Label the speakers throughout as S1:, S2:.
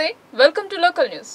S1: నమస్తే welcome to local news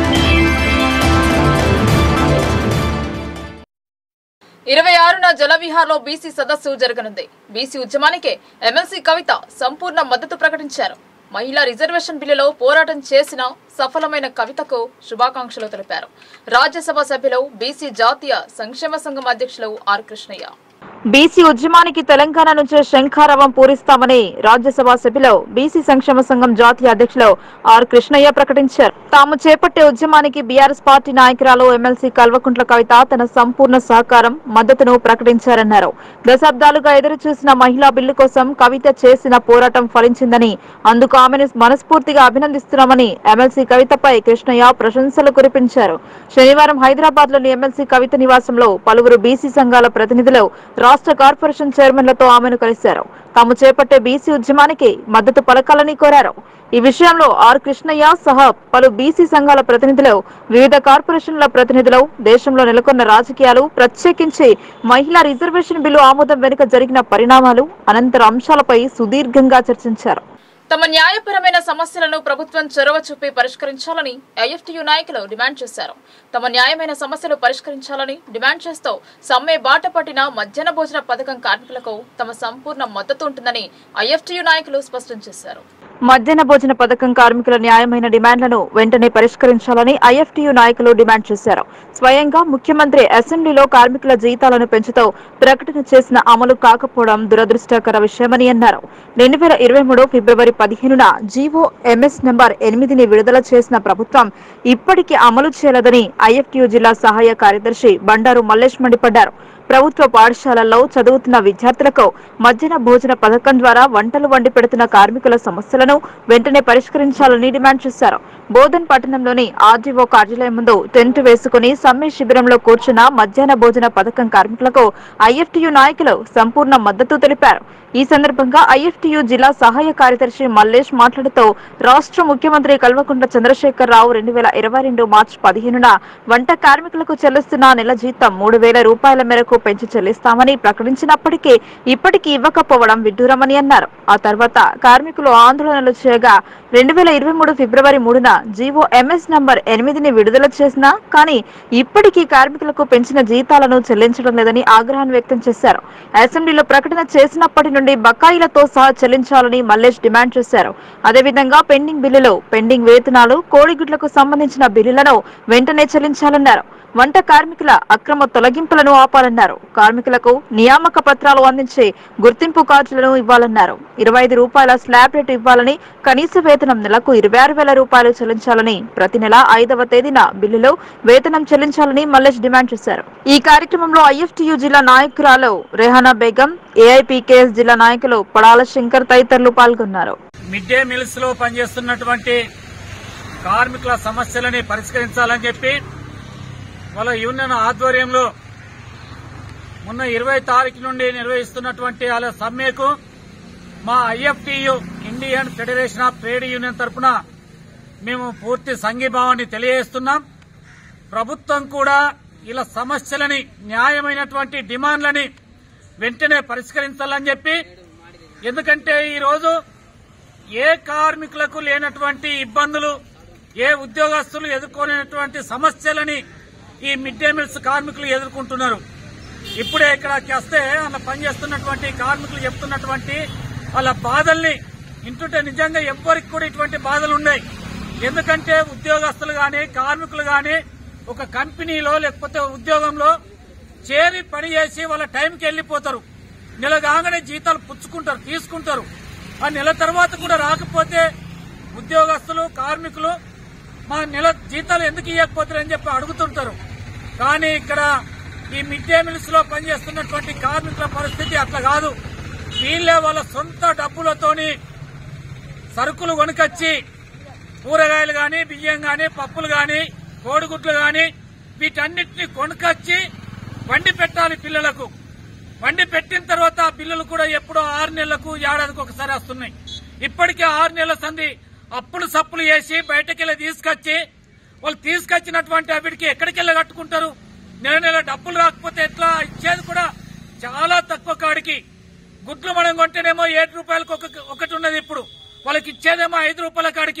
S1: ఇరవై ఆరున జలవిహార్లో బీసీ సదస్సు జరగనుంది బీసీ ఉద్యమానికే ఎమ్మెల్సీ కవిత సంపూర్ణ మద్దతు ప్రకటించారు మహిళా రిజర్వేషన్ బిల్లులో పోరాటం చేసిన సఫలమైన కవితకు శుభాకాంక్షలు తెలిపారు రాజ్యసభ సభ్యులు బీసీ జాతీయ సంక్షేమ సంఘం అధ్యక్షులు ఆర్ కృష్ణయ్య
S2: బీసీ ఉద్యమానికి తెలంగాణ నుంచే శంఖారావం పూరిస్తామని రాజ్యసభ సభ్యులు బీసీ సంక్షేమ సంఘం జాతీయ అధ్యక్షులు ఆర్ కృష్ణయ్య ప్రకటించారు తాము చేపట్టే ఉద్యమానికి బీఆర్ఎస్ పార్టీ నాయకురాలు ఎమ్మెల్సీ కల్వకుంట్ల కవిత తన సంపూర్ణ సహకారం మద్దతును ప్రకటించారన్నారు దశాబ్దాలుగా ఎదురు చూసిన మహిళా బిల్లు కోసం కవిత చేసిన పోరాటం ఫలించిందని అందుకు ఆమెను మనస్ఫూర్తిగా అభినందిస్తున్నామని ఎమ్మెల్సీ కవితపై కృష్ణయ్య ప్రశంసలు కురిపించారు శనివారం హైదరాబాద్ లోని ఎమ్మెల్సీ కవిత నివాసంలో పలువురు బీసీ సంఘాల ప్రతినిధులు రాష్ట్ర కార్పొరేషన్ చైర్మన్లతో ఆమెను కలిశారు తాము చేపట్టే బీసీ ఉద్యమానికి మద్దతు పలకాలని కోరారు ఈ విషయంలో ఆర్ కృష్ణయ్య సహా పలు బీసీ సంఘాల ప్రతినిధులు వివిధ కార్పొరేషన్ల ప్రతినిధులు దేశంలో నెలకొన్న రాజకీయాలు ప్రత్యేకించి మహిళా రిజర్వేషన్ బిల్లు ఆమోదం వెనుక జరిగిన పరిణామాలు అనంతర అంశాలపై సుదీర్ఘంగా చర్చించారు
S1: తమ న్యాయపరమైన సమస్యలను ప్రభుత్వం చొరవ చూపి పరిష్కరించాలని ఐఎఫ్టీయూ నాయకులు డిమాండ్ చేశారు తమ న్యాయమైన సమస్యలు పరిష్కరించాలని డిమాండ్ చేస్తూ సమ్మె బాట పట్టిన మధ్యాహ్న భోజన పథకం కార్మికులకు తమ సంపూర్ణ మద్దతు ఉంటుందని ఐఎఫ్టీయూ నాయకులు స్పష్టం చేశారు
S2: మధ్యాహ్న భోజన పథకం కార్మికుల న్యాయమైన డిమాండ్లను వెంటనే పరిష్కరించాలని ఐఎఫ్టీయూ నాయకులు డిమాండ్ చేశారు స్వయంగా ముఖ్యమంత్రి అసెంబ్లీలో కార్మికుల జీతాలను పెంచుతూ ప్రకటన చేసిన అమలు కాకపోవడం దురదృష్టకర విషయమని అన్నారు రెండు వేల ఇరవై మూడు ఫిబ్రవరి పదిహేనున జీవో ఎంఎస్ నెంబర్ ఎనిమిదిని విడుదల చేసిన ప్రభుత్వం ఇప్పటికీ అమలు చేయలేదని ఐఎఫ్టీయూ జిల్లా సహాయ కార్యదర్శి బండారు మల్లేష్ మండిపడ్డారు ప్రభుత్వ పాఠశాలల్లో చదువుతున్న విద్యార్థులకు మధ్యాహ్న భోజన పథకం ద్వారా వంటలు వండి పెడుతున్న కార్మికుల సమస్యలను వెంటనే పరిష్కరించాలని డిమాండ్ చేశారు బోధన్ పట్టణంలోని ఆర్డీఓ కార్యాలయం ముందు టెంట్ వేసుకుని సమ్మె శిబిరంలో కూర్చున్న మధ్యాహ్న భోజన పథకం కార్మికులకు ఐఎఫ్టీయూ నాయకులు సంపూర్ణ మద్దతు తెలిపారు ఈ సందర్భంగా ఐఎఫ్టీయూ జిల్లా సహాయ కార్యదర్శి మల్లేష్ మాట్లాడుతూ రాష్ట్ర ముఖ్యమంత్రి కల్వకుంట్ల చంద్రశేఖర్ రావు రెండు వేల ఇరవై రెండు మార్చి పదిహేనున వంట కార్మికులకు చెల్లిస్తున్న నెల జీతం మూడు వేల రూపాయల మేరకు పెంచి చెల్లిస్తామని ప్రకటించినప్పటికీ ఇప్పటికీ ఇవ్వకపోవడం విడ్డూరమని అన్నారు ఆ తర్వాత కార్మికులు ఆందోళనలు చేయగా రెండు వేల ఇరవై మూడు ఫిబ్రవరి మూడున జీవో ఎంఎస్ నంబర్ ఎనిమిదిని విడుదల చేసినా కానీ ఇప్పటికీ కార్మికులకు పెంచిన జీతాలను చెల్లించడం లేదని ఆగ్రహాన్ని వ్యక్తం చేశారు అసెంబ్లీలో ప్రకటన చేసినప్పటి నుండి బకాయిలతో సహా చెల్లించాలని మల్లేష్ డిమాండ్ చేశారు అదేవిధంగా పెండింగ్ బిల్లులు పెండింగ్ వేతనాలు కోడిగుడ్లకు సంబంధించిన బిల్లులను వెంటనే చెల్లించాలన్నారు వంట కార్మికుల అక్రమ తొలగింపులను ఆపాలన్నారు కార్మికులకు నియామక పత్రాలు అందించి గుర్తింపు కార్డులను ఇవ్వాలన్నారు ఇరవై ఐదు రూపాయల స్లాబ్ రేటు ఇవ్వాలని కనీస వేతనం నెలకు ఇరవై ఆరు వేల రూపాయలు చెల్లించాలని ప్రతి నెల ఐదవ తేదీన బిల్లులో వేతనం చెల్లించాలని మల్లేష్ డిమాండ్ చేశారు ఈ కార్యక్రమంలో ఐఎఫ్టియు జిల్లా నాయకురాలు రెహానా బేగం ఏఐపీకేఎస్ జిల్లా నాయకులు పడాల శంకర్ తదితరులు పాల్గొన్నారు
S3: మిడ్ డే మిల్స్ లో పనిచేస్తున్నటువంటి కార్మికుల సమస్యలని పరిష్కరించాలని చెప్పి వాళ్ళ యూనియన్ ఆధ్వర్యంలో మొన్న ఇరవై తారీఖు నుండి నిర్వహిస్తున్నటువంటి వాళ్ళ సమ్మెకు మా IFTU Indian Federation of Trade Union తరఫున మేము పూర్తి సంఘీభావాన్ని తెలియజేస్తున్నాం ప్రభుత్వం కూడా ఇలా సమస్యలని న్యాయమైనటువంటి డిమాండ్లని వెంటనే పరిష్కరించాలని చెప్పి ఎందుకంటే ఈరోజు ఏ కార్మికులకు లేనటువంటి ఇబ్బందులు ఏ ఉద్యోగస్తులు ఎదుర్కొనేటువంటి సమస్యలని ఈ మిడ్ డే మీల్స్ కార్మికులు ఎదుర్కొంటున్నారు ఇప్పుడే ఇక్కడికి వస్తే అలా పనిచేస్తున్నటువంటి కార్మికులు చెప్తున్నటువంటి వాళ్ళ బాధల్ని వింటుంటే నిజంగా ఎవ్వరికి కూడా ఇటువంటి బాధలు ఉన్నాయి ఎందుకంటే ఉద్యోగస్తులు గాని కార్మికులు గాని ఒక కంపెనీలో లేకపోతే ఉద్యోగంలో చేరి పని చేసి వాళ్ళ టైంకి వెళ్లిపోతారు నెల కాగానే జీతాలు పుచ్చుకుంటారు తీసుకుంటారు ఆ నెల తర్వాత కూడా రాకపోతే ఉద్యోగస్తులు కార్మికులు మా నెల జీతాలు ఎందుకు ఇవ్వకపోతారని చెప్పి అడుగుతుంటారు కానీ ఇక్కడ ఈ మిడ్ డే మీల్స్ లో పనిచేస్తున్నటువంటి కార్మికుల పరిస్థితి అట్లా కాదు వీళ్ళే వాళ్ళ సొంత డబ్బులతోని సరుకులు కొనుకొచ్చి కూరగాయలు గాని బియ్యం గాని పప్పులు గాని కోడిగుడ్లు గాని వీటన్నిటిని కొనుకొచ్చి వండి పెట్టాలి పిల్లలకు వండి పెట్టిన తర్వాత ఆ బిల్లులు కూడా ఎప్పుడో ఆరు నెలలకు ఏడాదికి ఒకసారి వస్తున్నాయి ఇప్పటికే ఆరు నెలల సంది అప్పులు సప్పులు వేసి బయటకెళ్ళి తీసుకొచ్చి వాళ్ళు తీసుకొచ్చినటువంటి వీటికి ఎక్కడికెళ్ళి కట్టుకుంటారు నెల నెల డబ్బులు రాకపోతే ఎట్లా ఇచ్చేది కూడా చాలా తక్కువ కాడికి గుడ్లు మనం కొంటేనేమో ఏడు రూపాయలకు ఒక ఒకటి ఉన్నది ఇప్పుడు వాళ్ళకి ఇచ్చేదేమో ఐదు రూపాయల కాడికి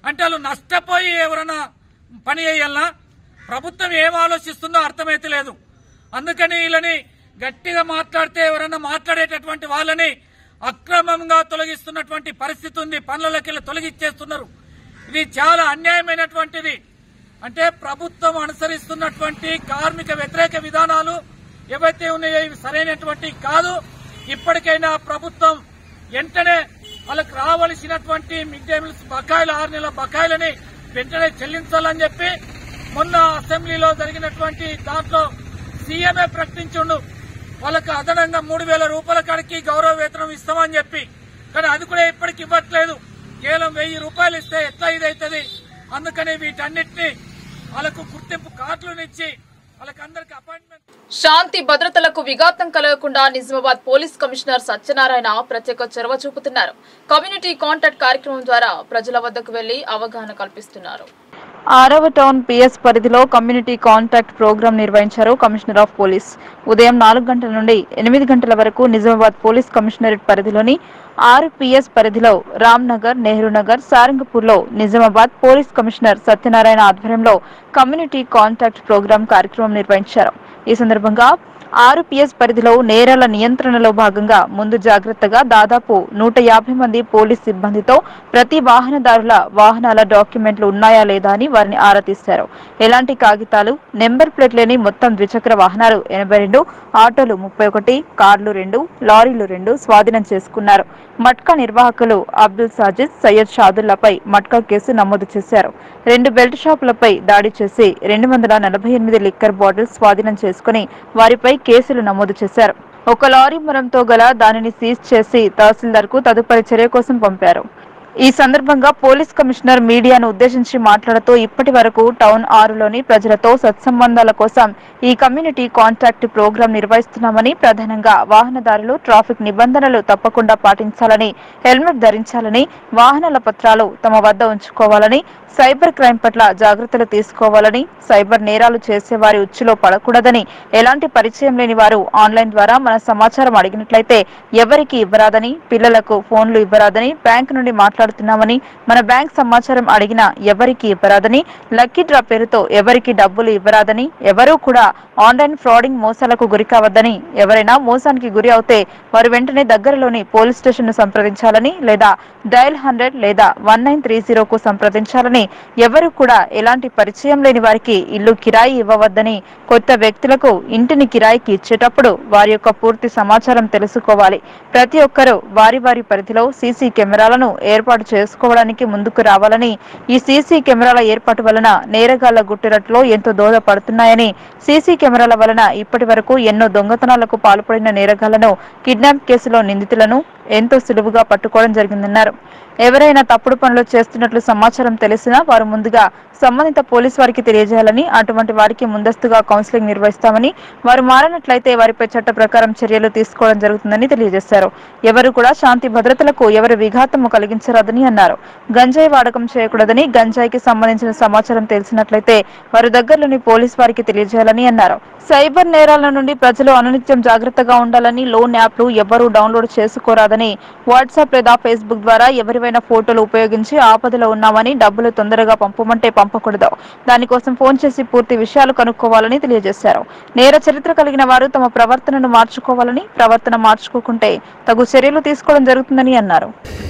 S3: అంటే వాళ్ళు నష్టపోయి ఎవరైనా పని చేయాలనా ప్రభుత్వం ఏం ఆలోచిస్తుందో అర్థమైతే లేదు అందుకని వీళ్ళని గట్టిగా మాట్లాడితే ఎవరైనా మాట్లాడేటటువంటి వాళ్ళని అక్రమంగా తొలగిస్తున్నటువంటి పరిస్థితి ఉంది పనులకి తొలగిచ్చేస్తున్నారు ఇది చాలా అన్యాయమైనటువంటిది అంటే ప్రభుత్వం అనుసరిస్తున్నటువంటి కార్మిక వ్యతిరేక విధానాలు ఏవైతే ఉన్నాయో ఇవి సరైనటువంటి కాదు ఇప్పటికైనా ప్రభుత్వం వెంటనే వాళ్ళకి రావలసినటువంటి మిడ్ డే మీల్స్ బకాయిలు ఆరు నెలల బకాయిలని వెంటనే చెల్లించాలని చెప్పి మొన్న అసెంబ్లీలో జరిగినటువంటి దాంట్లో సీఎంఏ ప్రకటించుండు వాళ్ళకి అదనంగా మూడు వేల రూపాయల కాడికి గౌరవ వేతనం ఇస్తామని చెప్పి కానీ అది కూడా ఇప్పటికి ఇవ్వట్లేదు కేవలం వెయ్యి రూపాయలు ఇస్తే ఎట్లా ఇదైతుంది అందుకని వీటన్నిటిని వాళ్ళకు గుర్తింపు కార్డులనిచ్చి వాళ్ళకందరికి అపాయింట్మెంట్
S1: శాంతి భద్రతలకు విఘాతం కలగకుండా నిజామాబాద్ పోలీస్ కమిషనర్ సత్యనారాయణ ప్రత్యేక చొరవ చూపుతున్నారు కమ్యూనిటీ కాంటాక్ట్ కార్యక్రమం ద్వారా ప్రజల వద్దకు వెళ్లి అవగాహన కల్పిస్తున్నారు
S2: ఆరవ టౌన్ పిఎస్ పరిధిలో కమ్యూనిటీ కాంటాక్ట్ ప్రోగ్రాం నిర్వహించారు కమిషనర్ ఆఫ్ పోలీస్ ఉదయం నాలుగు గంటల నుండి ఎనిమిది గంటల వరకు నిజామాబాద్ పోలీస్ కమిషనరేట్ పరిధిలోని ఆరు పిఎస్ పరిధిలో రామ్ నగర్ నెహ్రూ నగర్ సారంగపూర్లో నిజామాబాద్ పోలీస్ కమిషనర్ సత్యనారాయణ ఆధ్వర్యంలో కమ్యూనిటీ కాంటాక్ట్ ప్రోగ్రాం కార్యక్రమం నిర్వహించారు ఈ సందర్భంగా ఆరు పిఎస్ పరిధిలో నేరాల నియంత్రణలో భాగంగా ముందు జాగ్రత్తగా దాదాపు నూట యాభై మంది పోలీస్ సిబ్బందితో ప్రతి వాహనదారుల వాహనాల డాక్యుమెంట్లు ఉన్నాయా లేదా అని వారిని ఆరా తీశారు ఎలాంటి కాగితాలు నెంబర్ ప్లేట్ లేని మొత్తం ద్విచక్ర వాహనాలు ఎనభై రెండు ఆటోలు ముప్పై ఒకటి కార్లు రెండు లారీలు రెండు స్వాధీనం చేసుకున్నారు మట్కా నిర్వాహకులు అబ్దుల్ సాజిద్ సయ్యద్ షాదుల్లాపై మట్కా కేసు నమోదు చేశారు రెండు బెల్ట్ షాపులపై దాడి చేసి రెండు వందల నలభై ఎనిమిది లిక్కర్ బాటిల్స్ స్వాధీనం చేసుకుని వారిపై కేసులు నమోదు చేశారు ఒక లారీ మరంతో గల దానిని సీజ్ చేసి తహసీల్దార్ కు తదుపరి చర్య కోసం పంపారు ఈ సందర్భంగా పోలీస్ కమిషనర్ మీడియాను ఉద్దేశించి మాట్లాడుతూ ఇప్పటి వరకు టౌన్ ఆరులోని ప్రజలతో సత్సంబంధాల కోసం ఈ కమ్యూనిటీ కాంటాక్ట్ ప్రోగ్రాం నిర్వహిస్తున్నామని ప్రధానంగా వాహనదారులు ట్రాఫిక్ నిబంధనలు తప్పకుండా పాటించాలని హెల్మెట్ ధరించాలని వాహనాల పత్రాలు తమ వద్ద ఉంచుకోవాలని సైబర్ క్రైమ్ పట్ల జాగ్రత్తలు తీసుకోవాలని సైబర్ నేరాలు చేసేవారి ఉచ్చులో పడకూడదని ఎలాంటి పరిచయం లేని వారు ఆన్లైన్ ద్వారా మన సమాచారం అడిగినట్లయితే ఎవరికి ఇవ్వరాదని పిల్లలకు ఫోన్లు ఇవ్వరాదని బ్యాంక్ నుండి మాట్లాడుతున్నామని మన బ్యాంక్ సమాచారం అడిగినా ఎవరికి ఇవ్వరాదని లక్కీ డ్రా పేరుతో ఎవరికి డబ్బులు ఇవ్వరాదని ఎవరూ కూడా ఆన్లైన్ ఫ్రాడింగ్ మోసాలకు గురి కావద్దని ఎవరైనా మోసానికి గురి అవుతే వారు వెంటనే దగ్గరలోని పోలీస్ స్టేషన్ ను సంప్రదించాలని లేదా డయల్ హండ్రెడ్ లేదా వన్ నైన్ త్రీ జీరోకు సంప్రదించాలని ఎవరు కూడా ఎలాంటి పరిచయం లేని వారికి ఇల్లు కిరాయి ఇవ్వవద్దని కొత్త వ్యక్తులకు ఇంటిని కిరాయికి ఇచ్చేటప్పుడు వారి యొక్క పూర్తి సమాచారం తెలుసుకోవాలి ప్రతి ఒక్కరూ వారి వారి పరిధిలో సీసీ కెమెరాలను ఏర్పాటు చేసుకోవడానికి ముందుకు రావాలని ఈ సీసీ కెమెరాల ఏర్పాటు వలన నేరగాళ్ల గుట్టురట్లో ఎంతో దోహదపడుతున్నాయని సీసీ కెమెరాల వలన ఇప్పటి వరకు ఎన్నో దొంగతనాలకు పాల్పడిన నేరగాళ్లను కిడ్నాప్ కేసులో నిందితులను ఎంతో సులువుగా పట్టుకోవడం జరిగిందన్నారు ఎవరైనా తప్పుడు పనులు చేస్తున్నట్లు సమాచారం తెలిసినా వారు ముందుగా సంబంధిత పోలీసు వారికి తెలియజేయాలని అటువంటి వారికి ముందస్తుగా కౌన్సిలింగ్ నిర్వహిస్తామని వారు మారినట్లయితే వారిపై చట్ట ప్రకారం చర్యలు తీసుకోవడం జరుగుతుందని తెలియజేశారు ఎవరు కూడా శాంతి భద్రతలకు ఎవరు విఘాతము కలిగించరాదని అన్నారు గంజాయి వాడకం చేయకూడదని గంజాయికి సంబంధించిన సమాచారం తెలిసినట్లయితే వారి దగ్గరలోని పోలీసు వారికి తెలియజేయాలని అన్నారు సైబర్ నేరాల నుండి ప్రజలు అనునిత్యం జాగ్రత్తగా ఉండాలని లోన్ యాప్లు ఎవరూ డౌన్లోడ్ చేసుకోరాదని వాట్సాప్ లేదా ఫేస్బుక్ ద్వారా ఎవరివైనా ఫోటోలు ఉపయోగించి ఆపదలో ఉన్నామని డబ్బులు తొందరగా పంపమంటే పంపకూడదు దానికోసం ఫోన్ చేసి పూర్తి విషయాలు కనుక్కోవాలని తెలియజేశారు నేర చరిత్ర కలిగిన వారు తమ ప్రవర్తనను మార్చుకోవాలని ప్రవర్తన మార్చుకోకుంటే తగు చర్యలు తీసుకోవడం జరుగుతుందని అన్నారు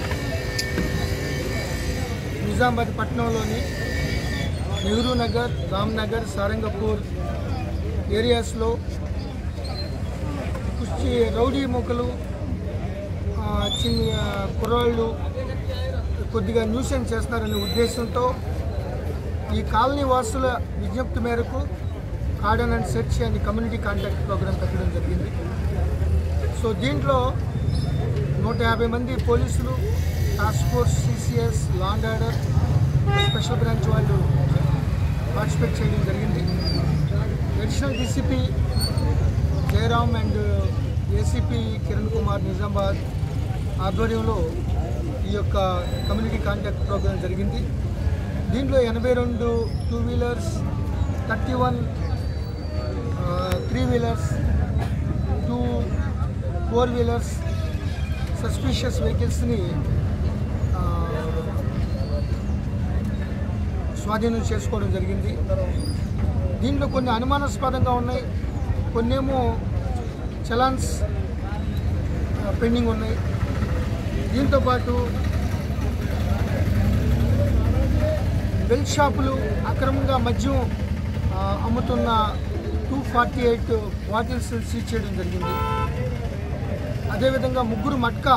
S4: నిజామాబాద్ పట్టణంలోని నెహ్రూ నగర్ రామ్ నగర్ సారంగపూర్ ఏరియాస్లో కుర్చీ రౌడీ మొక్కలు ఆ, చిన్న కుర్రాళ్ళు కొద్దిగా న్యూసెన్స్ చేస్తున్నారనే ఉద్దేశంతో ఈ కాలనీ వాసుల విజ్ఞప్తి మేరకు cordon and search and community contact program పెట్టడం జరిగింది సో దీంట్లో నూట యాభై మంది పోలీసులు task force CCS law and order special branch వాళ్ళు పార్టిసిపేట్ చేయడం జరిగింది additional DCP Jayaram and ACP Kiran Kumar Nizamabad ఆధ్వర్యంలో ఈ యొక్క కమ్యూనిటీ కాంటాక్ట్ ప్రోగ్రాం జరిగింది దీంట్లో ఎనభై రెండు two wheelers thirty one three wheelers two four wheelers suspicious వెహికల్స్ని స్వాధీనం చేసుకోవడం జరిగింది దీంట్లో కొన్ని అనుమానాస్పదంగా ఉన్నాయి కొన్నేమో చలాన్స్ ఆ, పెండింగ్ ఉన్నాయి దీంతోపాటు బెల్ షాపులు అక్రమంగా మద్యం ఆ, అమ్ముతున్న two forty eight bottles seize చేయడం జరిగింది అదేవిధంగా ముగ్గురు మట్కా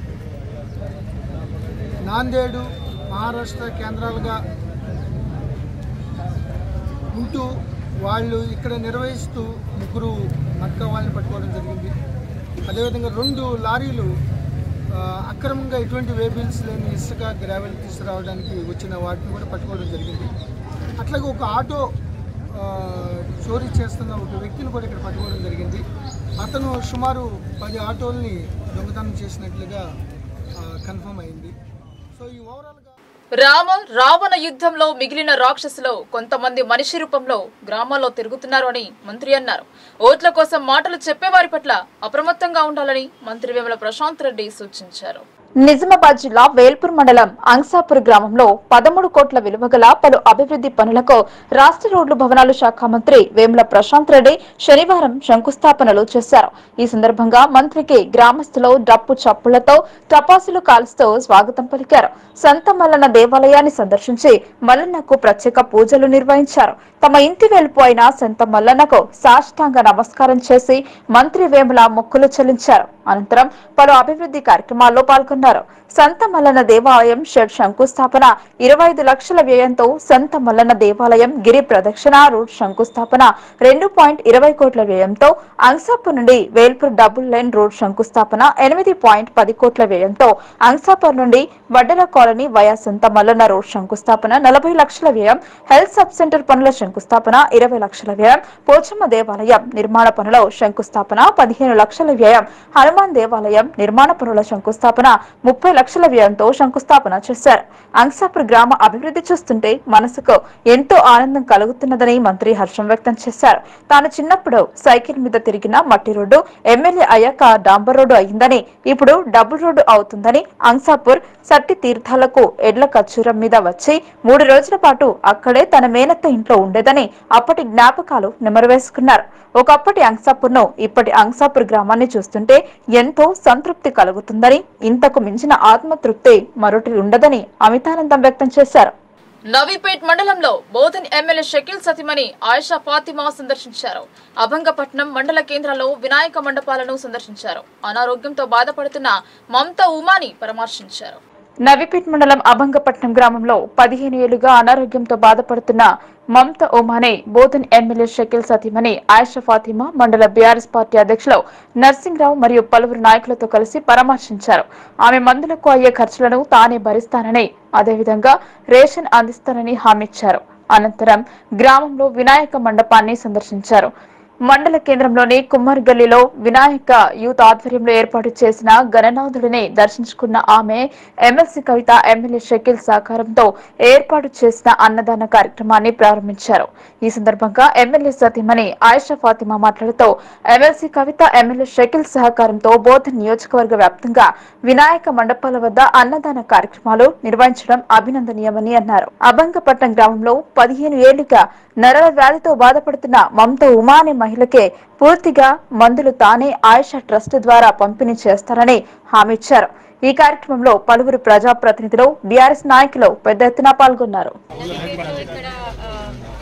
S4: నాందేడు మహారాష్ట్ర కేంద్రాలుగా ఉంటూ వాళ్ళు ఇక్కడ నిర్వహిస్తూ ముగ్గురు మట్కా వాళ్ళని పట్టుకోవడం జరిగింది అదేవిధంగా రెండు లారీలు ఆ, అక్రమంగా ఎటువంటి వేబిల్స్ లేని ఇసుక గ్రావెల్ తీసుకురావడానికి వచ్చిన వాటిని కూడా పట్టుకోవడం జరిగింది అట్లాగే ఒక ఆటో ఆ, చోరీ చేస్తున్న ఒక వ్యక్తిని కూడా ఇక్కడ పట్టుకోవడం జరిగింది అతను సుమారు పది ఆటోల్ని దొంగతనం చేసినట్లుగా కన్ఫర్మ్ అయింది సో ఈ ఓవరాల్గా
S1: రామ రావణ యుద్ధంలో మిగిలిన రాక్షసులు కొంతమంది మనిషి రూపంలో గ్రామాల్లో తిరుగుతున్నారు అని మంత్రి అన్నారు ఓట్ల కోసం మాటలు చెప్పేవారి పట్ల అప్రమత్తంగా ఉండాలని మంత్రి వేముల ప్రశాంత్ రెడ్డి సూచించారు
S2: నిజామాబాద్ జిల్లా వేల్పూర్ మండలం అంగ్సాపూర్ గ్రామంలో పదమూడు కోట్ల విలువ గల పలు అభివృద్ధి పనులకు రాష్ట్ర రోడ్లు భవనాలు శాఖ మంత్రి వేముల ప్రశాంత్ రెడ్డి శనివారం శంకుస్థాపనలు చేశారు ఈ సందర్భంగా మంత్రికి గ్రామస్తులు డప్పు చప్పులతో టపాసులు కాల్స్తూ స్వాగతం పలికారు సంత మల్లన్న దేవాలయాన్ని సందర్శించి మల్లన్నకు ప్రత్యేక పూజలు నిర్వహించారు తమ ఇంటి వెలుపు అయిన సంత మల్లన్నకు సాష్టాంగ నమస్కారం చేసి మంత్రి వేముల మొక్కులు చెల్లించారు అనంతరం పలు అభివృద్ధి కార్యక్రమాల్లో పాల్గొన్నారు సంత మల్లన్న దేవాలయం షెడ్ శంకుస్థాపన ఇరవై ఐదు లక్షల వ్యయంతో సంత మల్లన్న దేవాలయం గిరి ప్రదక్షిణ రూట్ శంకుస్థాపన రెండు పాయింట్ ఇరవై కోట్ల వ్యయంతో అంగ్సాపూర్ నుండి వేల్పూర్ డబుల్ లైన్ రోడ్ శంకుస్థాపన ఎనిమిది పాయింట్ పది కోట్ల వ్యయంతో అంగ్సాపూర్ నుండి వడ్డల కాలనీ వయా సంత మల్లన్న రోడ్ శంకుస్థాపన నలభై లక్షల వ్యయం హెల్త్ సబ్ సెంటర్ పనుల శంకుస్థాపన ఇరవై లక్షల వ్యయం పోచమ్మ దేవాలయం నిర్మాణ పనుల శంకుస్థాపన పదిహేను లక్షల వ్యయం హనుమాన్ దేవాలయం నిర్మాణ పనుల శంకుస్థాపన ముప్పై లక్షల వ్యయంతో శంకుస్థాపన చేశారు అంగ్సాపూర్ గ్రామ అభివృద్ధి చూస్తుంటే మనసుకు ఎంతో ఆనందం కలుగుతున్నదని మంత్రి హర్షం వ్యక్తం చేశారు తాను చిన్నప్పుడు సైకిల్ మీద తిరిగిన మట్టి రోడ్డు ఎమ్మెల్యే అయ్యాక డాంబర్ రోడ్డు అయిందని ఇప్పుడు డబుల్ రోడ్డు అవుతుందని అంగ్సాపూర్ సట్టి తీర్థాలకు ఎడ్ల కచ్చూరం మీద వచ్చి మూడు రోజుల పాటు అక్కడే తన మేనత్త ఇంట్లో ఉండేదని అప్పటి జ్ఞాపకాలు నెమరువేసుకున్నారు ఒకప్పటి అంగ్సాపూర్ ను ఇప్పటి అంగ్సాపూర్ గ్రామాన్ని చూస్తుంటే ఎంతో సంతృప్తి కలుగుతుందని ఇంతకు మించిన ఆత్మతృప్తి మరొకటి ఉండదని అమితానందం వ్యక్తం చేశారు
S1: నవీపేట్ మండలంలో బోధన్ ఎమ్మెల్యే షకీల్ సతిమణి ఆయిషా ఫాతిమా సందర్శించారు అభంగపట్నం మండల కేంద్రంలో వినాయక మండపాలను సందర్శించారు అనారోగ్యంతో బాధపడుతున్న మమతా ఉమాని పరామర్శించారు
S2: నవిపేట్ మండలం అభంగపట్నం గ్రామంలో పదిహేను ఏళ్లుగా అనారోగ్యంతో బాధపడుతున్న మమత ఓమానే బోధన్ ఎమ్మెల్యే షకీల్ సతీమణి ఆయిషా ఫాతిమా మండల బీఆర్ఎస్ పార్టీ అధ్యక్షులు నర్సింగ్రావు మరియు పలువురు నాయకులతో కలిసి పరామర్శించారు ఆమె మందులకు అయ్యే ఖర్చులను తానే భరిస్తానని అదేవిధంగా రేషన్ అందిస్తానని హామీ ఇచ్చారు అనంతరం గ్రామంలో వినాయక మండపాన్ని సందర్శించారు మండల కేంద్రంలోని కుమ్మర్ గల్లీలో వినాయక యూత్ ఆధ్వర్యంలో ఏర్పాటు చేసిన గణనాథుడిని దర్శించుకున్న ఆమె ఎమ్మెల్సీ కవిత ఎమ్మెల్యే షకీల్ సహకారంతో ఏర్పాటు చేసిన అన్నదాన కార్యక్రమాన్ని ప్రారంభించారు ఈ సందర్భంగా ఎమ్మెల్యే సతీమణి ఆయిషా ఫాతిమా మాట్లాడుతూ ఎమ్మెల్సీ కవిత ఎమ్మెల్యే షకీల్ సహకారంతో బోధన్ నియోజకవర్గ వ్యాప్తంగా వినాయక మండపాల వద్ద అన్నదాన కార్యక్రమాలు నిర్వహించడం అభినందనీయమని అన్నారు అభంగపట్నం గ్రామంలో పదిహేను ఏళ్లుగా నరల వ్యాధితో బాధపడుతున్న మమత ఉమా అనే మహిళకే పూర్తిగా మందులు తానే ఆయుష ట్రస్ట్ ద్వారా పంపిణీ చేస్తారని హామీ ఇచ్చారు ఈ కార్యక్రమంలో పలువురు ప్రజాప్రతినిధులు బీఆర్ఎస్ నాయకులు పెద్ద ఎత్తున పాల్గొన్నారు
S5: నదిపేటలో ఇక్కడ ఆ,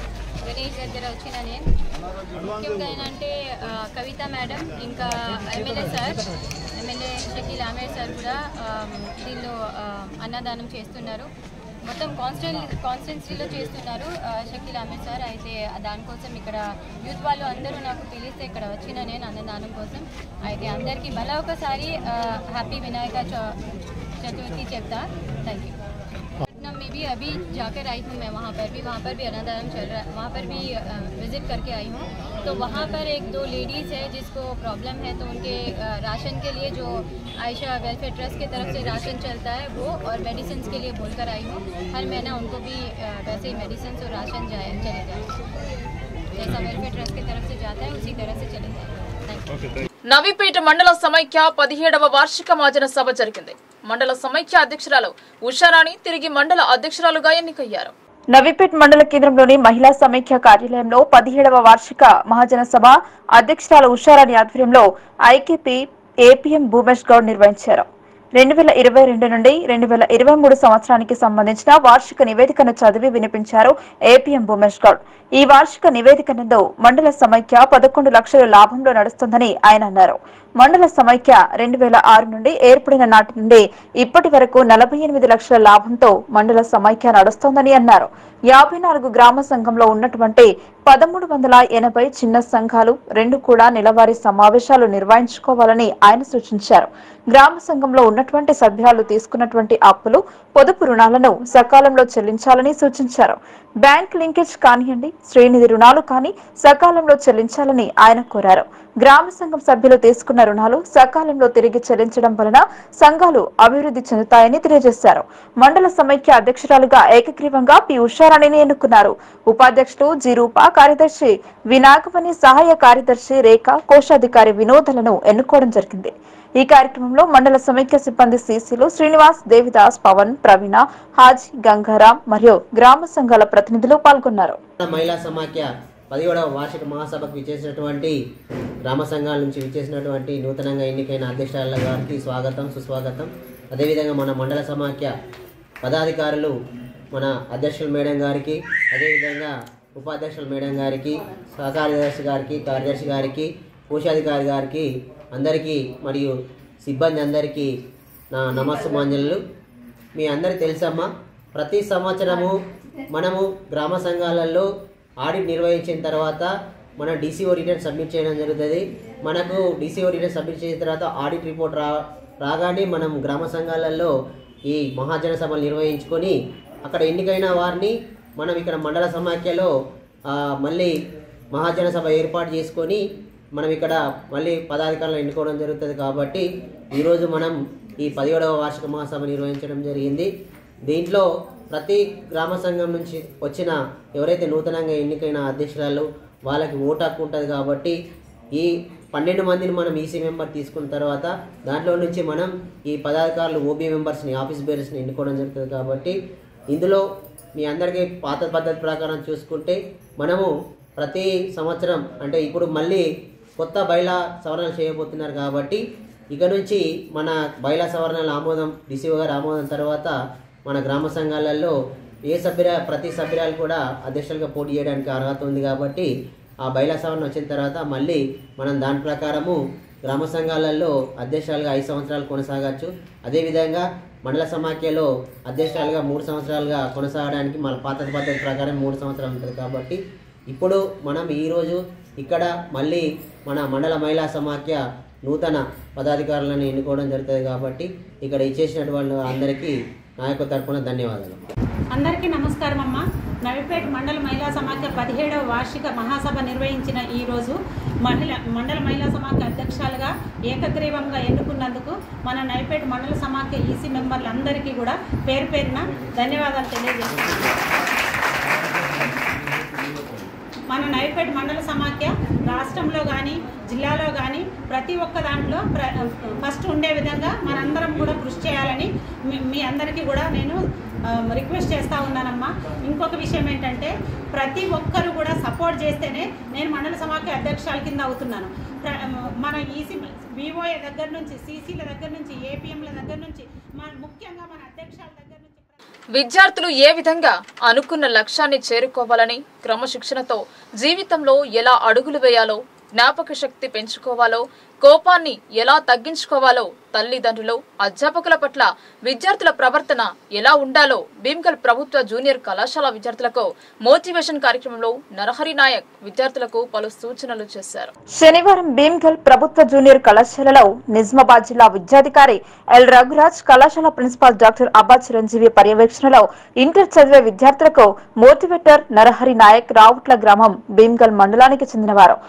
S5: గణేష్ దగ్గర వచ్చిన నేను ముఖ్యంగా ఏంటంటే ఆ, కవిత మేడం ఇంకా MLA sir MLA Shakeel Amer sir కూడా ఆ, దీనిలో ఆ, అన్నదానం చేస్తున్నారు మొత్తం కాన్స్టెంట్ కాన్స్టెన్సీలో చేస్తున్నారు ఆ, షకీల్ ఆమేర్ సార్ అయితే దానికోసం ఇక్కడ యూత్ వాళ్ళు అందరూ నాకు పిలిస్తే ఇక్కడ వచ్చిన నేను అన్నదానం కోసం అయితే అందరికీ మళ్ళీ ఒకసారి హ్యాపీ వినాయక చ- చతుర్థి చెప్తా థ్యాంక్ యూ पटना में भी अभी जाकर आई हूँ मैं वहाँ पर भी वहाँ पर भी अन्नदान चल रहा है वहाँ पर भी विज़िट करके आई हूँ तो वहाँ पर एक दो लेडीज़ है जिसको प्रॉब्लम है तो उनके अ, राशन के लिए जो आयशा वेलफेयर ट्रस्ट की तरफ से राशन चलता है वो और मेडिसिन के लिए बोलकर आई हूँ हर महीना उनको भी अ, वैसे ही मेडिसिन और राशन जाए चले जाए जैसा वेलफेयर ट्रस्ट की तरफ से जाता है उसी तरह से चले जाए थैंक यू
S1: నవీపేట మండల సమైక్య పదిహేడవ వార్షిక మాజన సభ జరిగింది మండల సమైక్య అధ్యక్షురాలు ఉషారాణి తిరిగి మండల అధ్యక్షురాలుగా ఎన్నికయ్యారు
S2: నవీపేట్ మండల కేంద్రంలోని మహిళా సమైక్య కార్యాలయంలో పదిహేడవ వార్షిక మహాజన సభ అధ్యక్షురాలు ఉషారాణి ఆధ్వర్యంలో ఐకేపీ ఏపీఎం భూమేష్ గౌడ్ నిర్వహించారు రెండు వేల ఇరవై రెండు నుండి రెండు వేల ఇరవై మూడు సంవత్సరానికి సంబంధించిన వార్షిక నివేదికను చదివి వినిపించారు ఏపీఎం భూమేష్ గౌడ్ ఈ వార్షిక నివేదిక నందు మండల సమైక్య పదకొండు లక్షల లాభంలో నడుస్తుందని ఆయన అన్నారు మండల సమైక్య రెండు వేల ఆరు నుండి ఏర్పడిన నాటి నుండి ఇప్పటి వరకు నలభై ఎనిమిది లక్షల లాభంతో మండల సమైక్య నడుస్తోందని అన్నారు యాభై నాలుగు గ్రామ సంఘంలో ఉన్నటువంటి పదమూడు వందల ఎనభై చిన్న సంఘాలు రెండు కూడా నెలవారీ సమావేశాలు నిర్వహించుకోవాలని ఆయన సూచించారు గ్రామ సంఘంలో ఉన్నటువంటి సభ్యులు తీసుకున్నటువంటి అప్పులు పొదుపు రుణాలను సకాలంలో చెల్లించాలని సూచించారు బ్యాంక్ లింకేజ్ కానివ్వండి శ్రేణిధి రుణాలు కానీ సకాలంలో చెల్లించాలని ఆయన కోరారు గ్రామ సంఘం సభ్యులు తీసుకున్న రుణాలు సకాలంలో తిరిగి చెల్లించడం వలన సంఘాలు అభివృద్ధి చెందుతాయని తెలియజేశారు మండల సమైక్య అధ్యక్షురాలుగా ఏకగ్రీవంగా పి ఉషారాణిని ఎన్నుకున్నారు ఉపాధ్యక్షులు జి రూపా కార్యదర్శి వినాగవని సహాయ కార్యదర్శి రేఖ కోశాధికారి వినోదలను ఎన్నుకోవడం జరిగింది ఈ కార్యక్రమంలో మండల సమైక్య సిబ్బంది సీసీలు శ్రీనివాస్ దేవిదాస్ పవన్ ప్రవీణ హాజీ గంగారాం మరియు గ్రామ సంఘాల ప్రతినిధులు పాల్గొన్నారు
S6: మహిళా సమాఖ్య పదిహేడవ వార్షిక మహాసభకు విచ్చేసినటువంటి గ్రామ సంఘాల నుంచి విచ్చేసినటువంటి నూతనంగా ఎన్నికైన అధ్యక్షుల గారికి స్వాగతం సుస్వాగతం అదేవిధంగా మన మండల సమాఖ్య పదాధికారులు మన అధ్యక్షుల మేడం గారికి అదేవిధంగా ఉపాధ్యక్షుల మేడం గారికి సహకార్యదర్శి గారికి కార్యదర్శి గారికి కోశాధికారి గారికి అందరికీ మరియు సిబ్బంది అందరికీ నా నమస్సుమాంజలు మీ అందరికి తెలుసమ్మా ప్రతి సంవత్సరము మనము గ్రామ సంఘాలలో ఆడిట్ నిర్వహించిన తర్వాత మన డీసీఓ రిటర్న్ సబ్మిట్ చేయడం జరుగుతుంది మనకు డీసీఓ రిటర్న్ సబ్మిట్ చేసిన తర్వాత ఆడిట్ రిపోర్ట్ రా రాగానే మనం గ్రామ సంఘాలలో ఈ మహాజన సభలు నిర్వహించుకొని అక్కడ ఎన్నికైన వారిని మనం ఇక్కడ మండల సమాఖ్యలో ఆ, మళ్ళీ మహాజన సభ ఏర్పాటు చేసుకొని మనం ఇక్కడ మళ్ళీ పదాధికారులను ఎన్నుకోవడం జరుగుతుంది కాబట్టి ఈరోజు మనం ఈ పదిహేడవ వార్షిక మహాసభ నిర్వహించడం జరిగింది దీంట్లో ప్రతి గ్రామ సంఘం నుంచి వచ్చిన ఎవరైతే నూతనంగా ఎన్నికైన అధ్యక్షురాలు వాళ్ళకి ఓటు హక్కు ఉంటుంది కాబట్టి ఈ పన్నెండు మందిని మనం ఈసీ మెంబర్ తీసుకున్న తర్వాత దాంట్లో నుంచి మనం ఈ పదాధికారులు ఓబీ మెంబర్స్ని ఆఫీస్ బేరర్స్ని ఎన్నుకోవడం జరుగుతుంది కాబట్టి ఇందులో మీ అందరికీ పాత పద్ధతి ప్రకారం చూసుకుంటే మనము ప్రతి సంవత్సరం అంటే ఇప్పుడు మళ్ళీ కొత్త బయలా సవరణలు చేయబోతున్నారు కాబట్టి ఇక నుంచి మన బయలా సవరణల ఆమోదం డిసిఓ గారి ఆమోదం తర్వాత మన గ్రామ సంఘాలలో ఏ సభ్యుల ప్రతి సభ్యురాలు కూడా అధ్యక్షులుగా పోటీ చేయడానికి అర్హత ఉంది కాబట్టి ఆ బయలా సవరణ వచ్చిన తర్వాత మళ్ళీ మనం దాని ప్రకారము గ్రామ సంఘాలలో అధ్యక్షులుగా ఐదు సంవత్సరాలు కొనసాగచ్చు అదేవిధంగా మండల సమాఖ్యలో అధ్యక్షులుగా మూడు సంవత్సరాలుగా కొనసాగడానికి మన పాత పద్ధతి ప్రకారం మూడు సంవత్సరాలు ఉంటుంది కాబట్టి ఇప్పుడు మనం ఈరోజు ఇక్కడ మళ్ళీ మన మండల మహిళా సమాఖ్య నూతన పదాధికారులను ఎన్నుకోవడం జరుగుతుంది కాబట్టి ఇక్కడ ఇచ్చేసినటువంటి అందరికీ నా యొక్క తరపున ధన్యవాదాలు
S7: అందరికీ నమస్కారం అమ్మ నవిపేట మండల మహిళా సమాఖ్య పదిహేడవ వార్షిక మహాసభ నిర్వహించిన ఈ రోజు మహిళ మండల మహిళా సమాఖ్య అధ్యక్షులుగా ఏకగ్రీవంగా ఎన్నుకున్నందుకు మన నవిపేట మండల సమాఖ్య ఈసీ మెంబర్లందరికీ కూడా పేరు పేరున ధన్యవాదాలు తెలియజేస్తున్నాను మన నైపేట మండల సమాఖ్య రాష్ట్రంలో కానీ జిల్లాలో కానీ ప్రతి ఒక్క దాంట్లో ప్ర ఫస్ట్ ఉండే విధంగా మనందరం కూడా కృషి చేయాలని మీ- మీ అందరికీ కూడా నేను ఆ, రిక్వెస్ట్ చేస్తూ ఉన్నానమ్మా ఇంకొక విషయం ఏంటంటే ప్రతి ఒక్కరు కూడా సపోర్ట్ చేస్తేనే నేను మండల సమాఖ్య అధ్యక్షురాల కింద అవుతున్నాను ప్ర- మన ఈసీ వివోఏ దగ్గర నుంచి సీసీల దగ్గర నుంచి ఏపీఎంల దగ్గర నుంచి మన ముఖ్యంగా మన అధ్యక్షుల దగ్గర నుంచి
S1: విద్యార్థులు ఏ విధంగా అనుకున్న లక్ష్యాన్ని చేరుకోవాలని క్రమశిక్షణతో జీవితంలో ఎలా అడుగులు వేయాలో జ్ఞాపక శక్తి పెంచుకోవాలో కోపాన్ని ఎలా తగ్గించుకోవాలో తల్లిదండ్రులు అధ్యాపకుల పట్ల విద్యార్థుల ప్రవర్తన ఎలా ఉండాలో భీమ్గల్ ప్రభుత్వ జూనియర్ కళాశాల విద్యార్థులకు మోటివేషన్ కార్యక్రమంలో నరహరి నాయక్ విద్యార్థులకు పలు సూచనలు చేశారు
S2: శనివారం భీమ్గల్ ప్రభుత్వ జూనియర్ కళాశాలలో నిజామాబాద్ జిల్లా విద్యాధికారి ఎల్ రఘురాజ్ కళాశాల ప్రిన్సిపాల్ డాక్టర్ అబ్బా చిరంజీవి పర్యవేక్షణలో ఇంటర్ చదివే విద్యార్థులకు మోటివేటర్ నరహరి నాయక్ రావుట్ల గ్రామం భీమ్గల్ మండలానికి చెందినవారు విద్యార్థి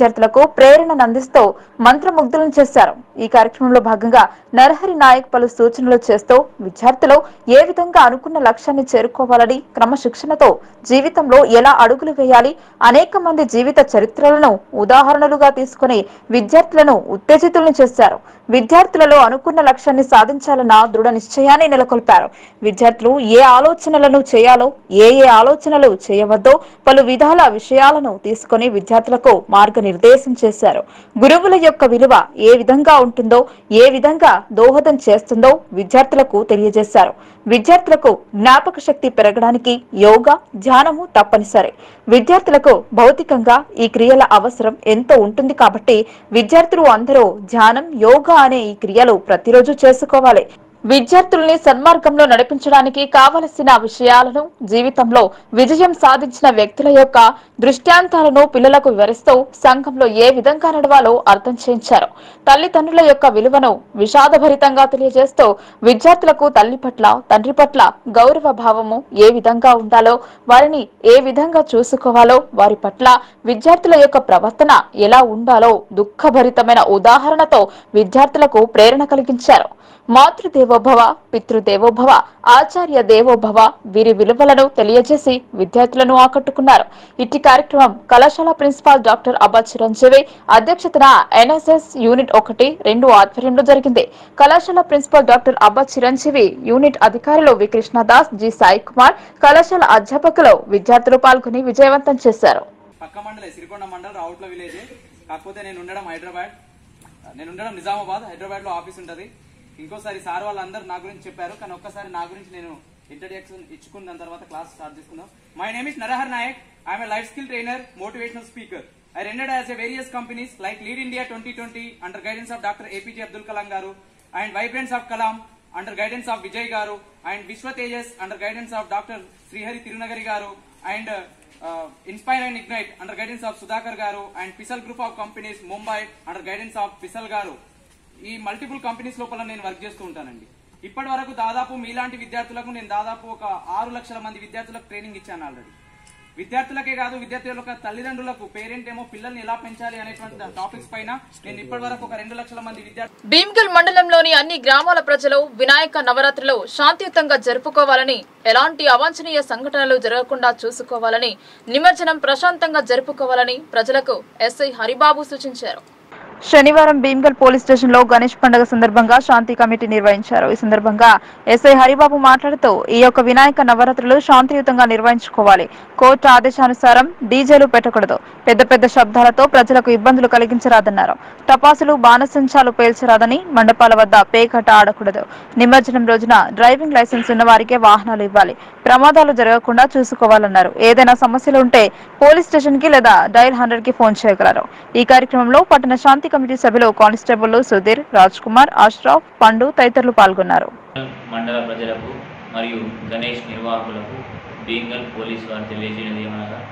S2: విద్యార్థులకు ప్రేరణను అందిస్తూ మంత్రముగ్ధులను చేశారు ఈ కార్యక్రమంలో భాగంగా నరహరి నాయక్ పలు సూచనలు చేస్తూ విద్యార్థులు ఏ విధంగా అనుకున్న లక్ష్యాన్ని చేరుకోవాలని క్రమశిక్షణతో జీవితంలో ఎలా అడుగులు వేయాలి అనేక మంది జీవిత చరిత్రలను ఉదాహరణలుగా తీసుకుని విద్యార్థులను ఉత్తేజితులను చేశారు విద్యార్థులలో అనుకున్న లక్ష్యాన్ని సాధించాలన్న దృఢ నిశ్చయాన్ని నెలకొల్పారు విద్యార్థులు ఏ ఆలోచనలను చేయాలో ఏ ఏ ఆలోచనలు చేయవద్దో పలు విధాల విషయాలను తీసుకొని విద్యార్థులకు మార్గనిర్దేశం చేశారు గురువుల యొక్క విలువ ఏ విధంగా ఉంటుందో ఏ విధంగా దోహదం చేస్తుందో విద్యార్థులకు తెలియజేశారు విద్యార్థులకు జ్ఞాపక శక్తి పెరగడానికి యోగా ధ్యానము తప్పనిసరి విద్యార్థులకు భౌతికంగా ఈ క్రియల అవసరం ఎంతో ఉంటుంది కాబట్టి విద్యార్థులు అందరూ ధ్యానం యోగా అనే ఈ క్రియలు ప్రతిరోజు చేసుకోవాలి విద్యార్థుల్ని సన్మార్గంలో నడిపించడానికి కావలసిన విషయాలను జీవితంలో విజయం సాధించిన వ్యక్తుల యొక్క దృష్టాంతాలను పిల్లలకు వివరిస్తూ సంఘంలో ఏ విధంగా నడవాలో అర్థం చేయించారు తల్లిదండ్రుల యొక్క విలువను విషాదభరితంగా తెలియజేస్తూ విద్యార్థులకు తల్లి పట్ల తండ్రి పట్ల గౌరవ భావము ఏ విధంగా ఉండాలో వారిని ఏ విధంగా చూసుకోవాలో వారి పట్ల విద్యార్థుల యొక్క ప్రవర్తన ఎలా ఉండాలో దుఃఖభరితమైన ఉదాహరణతో విద్యార్థులకు ప్రేరణ కలిగించారు మాతృదేవోభవ పితృదేవోభవ ఆచార్య దేవోభవ వీరి విలువలను తెలియజేసి విద్యార్థులను ఆకట్టుకున్నారు ఇట్టి కార్యక్రమం కళాశాల ప్రిన్సిపాల్ డాక్టర్ అబ్బా చిరంజీవి అధ్యక్షతన ఎన్ఎస్ఎస్ యూనిట్ ఒకటి రెండు ఆధ్వర్యంలో జరిగింది కళాశాల ప్రిన్సిపాల్ డాక్టర్ అబ్బా చిరంజీవి యూనిట్ అధికారులు వి కృష్ణదాస్ జి సాయి కుమార్ కళాశాల అధ్యాపకులు విద్యార్థులు పాల్గొని విజయవంతం చేశారు
S8: పక్క మండలే సిరికొండ మండల్ రావుట్ల విలేజ్ కాకపోతే నేను ఉండడం హైదరాబాద్ నేను ఉండడం నిజామాబాద్ హైదరాబాద్ లో ఆఫీస్ ఉంటది ఇంకోసారి సార్ వాళ్ళందరూ నా గురించి చెప్పారు కానీ ఒక్కసారి నా గురించి నేను ఇంట్రడక్షన్ ఇచ్చుకున్న దాని తర్వాత క్లాస్ స్టార్ట్ చేసుకుందాం my name is Narahar Nayak I'm life skill trainer motivational speaker I rendered as a various companies like Lead India twenty twenty under guidance of doctor APJ Abdul Kalam గారు and vibrance of Kalam under guidance of Vijay గారు and Vishwa Tejas under guidance of doctor Srihari Tirunagari గారు and inspire and ignite under guidance of Sudhakar గారు and Pisal group of companies Mumbai under guidance of Pisal గారు ఈ multiple companies లోపల నేను work చేస్తూ ఉంటానండి ఇప్పటి వరకు దాదాపు మీలాంటి విద్యార్థులకు నేను దాదాపు ఒక ఆరు లక్షల మంది విద్యార్థులకు ట్రైనింగ్ ఇచ్చాను ఆల్రెడీ విద్యార్థులకే కాదు విద్యార్థుల యొక్క తల్లిదండ్రులకు పేరెంట్ ఏమో పిల్లల్ని ఎలా పెంచాలి అనేటువంటి టాపిక్స్ పైన నేను ఇప్పటి వరకు ఒక రెండు లక్షల మంది విద్యార్థులు
S1: భీమ్గల్ మండలంలోని అన్ని గ్రామాల ప్రజలు వినాయక నవరాత్రులు శాంతియుతంగా జరుపుకోవాలని ఎలాంటి అవాంఛనీయ సంఘటనలు జరగకుండా చూసుకోవాలని నిమజ్జనం ప్రశాంతంగా జరుపుకోవాలని ప్రజలకు ఎస్ఐ హరిబాబు సూచించారు
S2: శనివారం భీమ్గల్ పోలీస్ స్టేషన్ లో గణేష్ పండుగ సందర్భంగా శాంతి కమిటీ నిర్వహించారు ఈ సందర్భంగా ఎస్ఐ హరిబాబు మాట్లాడుతూ ఈ యొక్క వినాయక నవరాత్రులు శాంతియుతంగా నిర్వహించుకోవాలి కోర్టు ఆదేశానుసారం డీజేలు పెట్టకూడదు పెద్ద పెద్ద శబ్దాలతో ప్రజలకు ఇబ్బందులు కలిగించరాదన్నారు టపాసులు బాణసంచాలు పేల్చరాదని మండపాల వద్ద పేకట ఆడకూడదు నిమజ్జనం రోజున డ్రైవింగ్ లైసెన్స్ ఉన్న వారికే వాహనాలు ఇవ్వాలి ప్రమాదాలు జరగకుండా చూసుకోవాలన్నారు ఏదైనా సమస్యలు ఉంటే పోలీస్ స్టేషన్ కి లేదా డైల్ హండ్రెడ్ కి ఫోన్ చేయగలరు ఈ కార్యక్రమంలో పట్టణ శాంతి కమిటీ సభ్యులు కానిస్టేబుల్ సుధీర్ రాజ్ కుమార్ అష్రాఫ్ పండు తదితరులు పాల్గొన్నారు
S9: మండల ప్రజలకు మరియు గణేష్ నిర్వాహకులకు బీంగల్ పోలీసు వారు తెలియజేయనిది ఏమనగా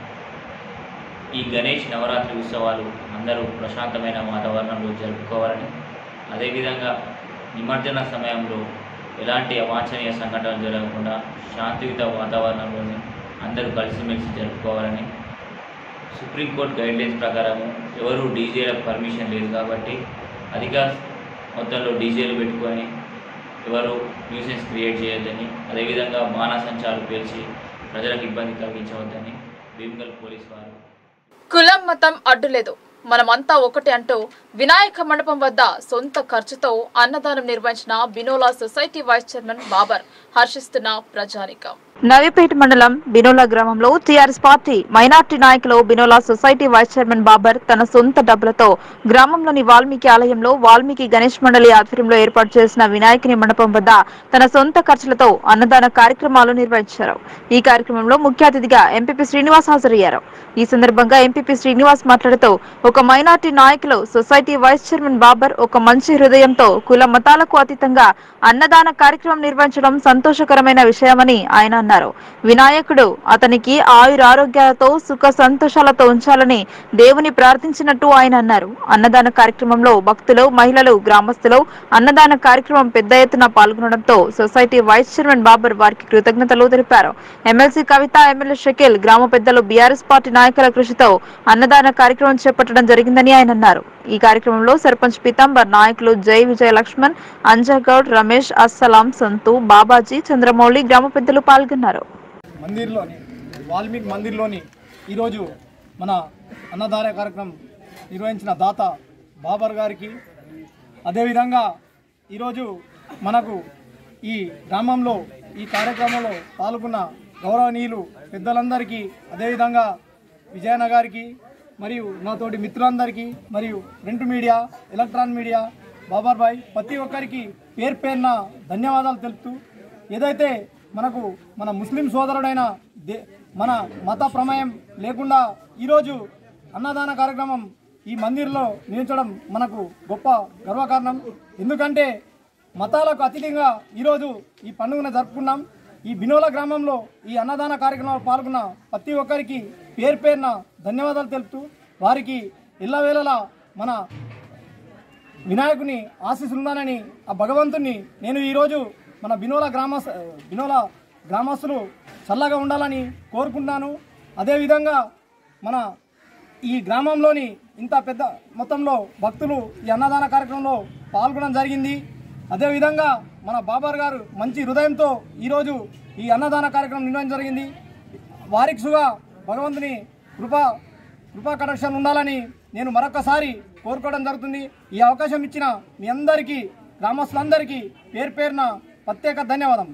S9: ఈ గణేష్ నవరాత్రి ఉత్సవాలు అందరూ ప్రశాంతమైన వాతావరణంలో జరుపుకోవాలని అదేవిధంగా నిమజ్జన సమయంలో ఎలాంటి అవాంఛనీయ సంఘటనలు జరగకుండా శాంతియుత వాతావరణంలోనే అందరూ కలిసిమెలిసి జరుపుకోవాలని సుప్రీంకోర్టు గైడ్లైన్స్ ప్రకారము ఎవరు డీజేలకు పర్మిషన్ లేదు కాబట్టి అధిక మొత్తంలో డీజేలు పెట్టుకొని ఎవరు న్యూసెన్స్ క్రియేట్ చేయొద్దని అదేవిధంగా బాణాసంచాలు పేల్చి ప్రజలకు ఇబ్బంది కలిగించవద్దని భీమగల్ పోలీస్ వారు
S1: కులం మతం అడ్డులేదు మనమంతా ఒకటి అంటూ వినాయక మండపం వద్ద సొంత ఖర్చుతో అన్నదానం నిర్వహించిన Binola society vice chairman Babar హర్షిస్తున్న ప్రజానికం
S2: నవీపేట మండలం బినోలా గ్రామంలో టీఆర్ఎస్ పార్టీ మైనార్టీ నాయకులు Binola society vice chairman Babar తన సొంత డబ్బులతో గ్రామంలోని వాల్మీకి ఆలయంలో వాల్మీకి గణేష్ మండలి ఆధ్వర్యంలో ఏర్పాటు చేసిన వినాయకుని మండపం వద్ద తన సొంత ఖర్చులతో అన్నదాన కార్యక్రమాలు నిర్వహించారు ఈ కార్యక్రమంలో ముఖ్య అతిథిగా ఎంపీపీ శ్రీనివాస్ హాజరయ్యారు ఈ సందర్భంగా ఎంపీపీ శ్రీనివాస్ మాట్లాడుతూ ఒక మైనార్టీ నాయకులు సొసైటీ వైస్ చైర్మన్ బాబర్ ఒక మంచి హృదయంతో కుల మతాలకు అతీతంగా అన్నదాన కార్యక్రమం నిర్వహించడం సంతోషకరమైన విషయమని ఆయన పాల్గొన్నారు వినాయకుడు అతనికి ఆయురారోగ్యాలతో సుఖ సంతోషాలతో ఉంచాలని దేవుని ప్రార్థించినట్టు ఆయన అన్నారు అన్నదాన కార్యక్రమంలో భక్తులు మహిళలు గ్రామస్తులు అన్నదాన కార్యక్రమం పెద్ద ఎత్తున పాల్గొనడంతో సొసైటీ వైస్ చైర్మన్ బాబర్ వారికి కృతజ్ఞతలు తెలిపారు ఎమ్మెల్సీ కవిత ఎమ్మెల్యే షకీల్ గ్రామ పెద్దలు బీఆర్ఎస్ పార్టీ నాయకుల కృషితో అన్నదాన కార్యక్రమం చేపట్టడం జరిగిందని ఆయన అన్నారు ఈ కార్యక్రమంలో సర్పంచ్ పీతాంబర్ నాయకులు జై విజయ లక్ష్మణ్ అంజగౌడ్ రమేష్ అస్సలాం సంతు బాబాజీ చంద్రమౌళి గ్రామ పెద్దలు పాల్గొన్నారు
S10: మందిర్లోని వాల్మీకి మందిర్లోని ఈరోజు మన అన్నదాన కార్యక్రమం నిర్వహించిన దాత బాబర్ గారికి అదేవిధంగా ఈరోజు మనకు ఈ గ్రామంలో ఈ కార్యక్రమంలో పాల్గొన్న గౌరవనీయులు పెద్దలందరికీ అదేవిధంగా విజయన్న గారికి మరియు నాతోటి మిత్రులందరికీ మరియు print media electron media Babar bhai ప్రతి ఒక్కరికి పేరు పేరున ధన్యవాదాలు తెలుపుతూ ఏదైతే మనకు మన ముస్లిం సోదరుడైన దే మన మత ప్రమేయం లేకుండా ఈరోజు అన్నదాన కార్యక్రమం ఈ మందిర్లో నిర్మించడం మనకు గొప్ప గర్వకారణం ఎందుకంటే మతాలకు అతీతంగా ఈరోజు ఈ పండుగను జరుపుకున్నాం ఈ బినోల గ్రామంలో ఈ అన్నదాన కార్యక్రమంలో పాల్గొన్న ప్రతి ఒక్కరికి పేరు పేరున ధన్యవాదాలు తెలుపుతూ వారికి ఇళ్ళవేళలా మన వినాయకుని ఆశీస్సులున్నానని ఆ భగవంతుణ్ణి నేను ఈరోజు మన బినోల గ్రామ బినోల గ్రామస్తులు చల్లగా ఉండాలని కోరుకుంటున్నాను అదేవిధంగా మన ఈ గ్రామంలోని ఇంత పెద్ద మొత్తంలో భక్తులు ఈ అన్నదాన కార్యక్రమంలో పాల్గొనడం జరిగింది అదేవిధంగా మన బాబార్ గారు మంచి హృదయంతో ఈరోజు ఈ అన్నదాన కార్యక్రమం నిర్వహించడం జరిగింది వారికి సుగా భగవంతుని కృపా కృపా కటాక్షాలు ఉండాలని నేను మరొకసారి కోరుకోవడం జరుగుతుంది ఈ అవకాశం ఇచ్చిన మీ అందరికీ గ్రామస్తులందరికీ పేరు పేరున ప్రత్యేక ధన్యవాదం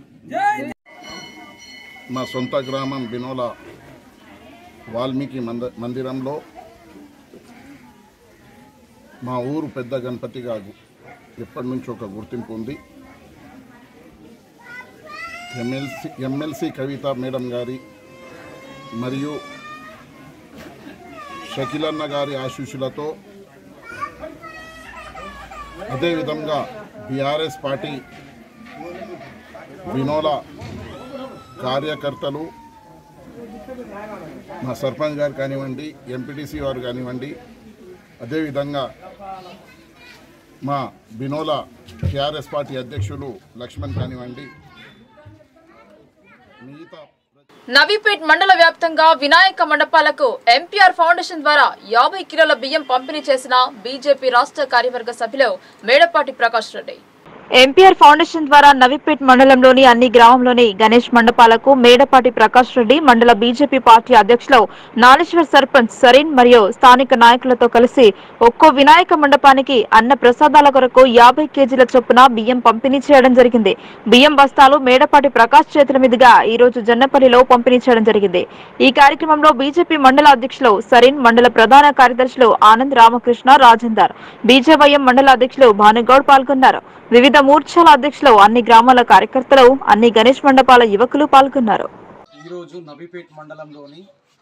S11: మా సొంత గ్రామం బినోల వాల్మీకి మంద మందిరంలో మా ఊరు పెద్ద గణపతిగా గు- ఎప్పటి నుంచి ఒక గుర్తింపు ఉంది ఎమ్మెల్సీ ఎమ్మెల్సీ కవిత మేడం గారి మరియు షకిలన్న గారి ఆశీస్సులతో అదేవిధంగా బీఆర్ఎస్ పార్టీ వినోల కార్యకర్తలు మా సర్పంచ్ గారు కానివ్వండి ఎంపీటీసీ వారు కానివ్వండి అదేవిధంగా మా బినోల టీఆర్ఎస్ పార్టీ అధ్యక్షులు లక్ష్మణ్ కానివ్వండి మిగతా
S1: నవీపేట్ మండల వ్యాప్తంగా వినాయక మండపాలకు ఎంపీఆర్ ఫౌండేషన్ ద్వారా యాభై కిలోల బియ్యం పంపిణీ చేసిన బీజేపీ రాష్ట్ర కార్యవర్గ సభ్యులు మేడపాటి ప్రకాష్ రెడ్డి
S2: ఎంపీఆర్ ఫౌండేషన్ ద్వారా నవీపేట్ మండలంలోని అన్ని గ్రామంలోని గణేష్ మండపాలకు మేడపాటి ప్రకాష్ రెడ్డి మండల బీజేపీ పార్టీ అధ్యక్షులు నాలేశ్వర్ సర్పంచ్ సరీన్ మరియు స్థానిక నాయకులతో కలిసి ఒక్కో వినాయక మండపానికి అన్న ప్రసాదాల కొరకు యాభై కేజీల చొప్పున బియ్యం పంపిణీ చేయడం జరిగింది బియ్యం బస్తాలు మేడపాటి ప్రకాష్ చేతుల మీదుగా ఈ రోజు జన్నపల్లిలో పంపిణీ చేయడం జరిగింది ఈ కార్యక్రమంలో బీజేపీ మండల అధ్యక్షులు సరీన్ మండల ప్రధాన కార్యదర్శులు ఆనంద్ రామకృష్ణ రాజేందర్ బీజేవైఎం మండల అధ్యక్షులు భానుగౌడ్ పాల్గొన్నారు వివిధ మూర్ఛాల అధ్యక్షులు అన్ని గ్రామాల కార్యకర్తలు అన్ని గణేష్ మండపాల యువకులు పాల్గొన్నారు
S12: ఈరోజు నబీపేట్ మండలంలోని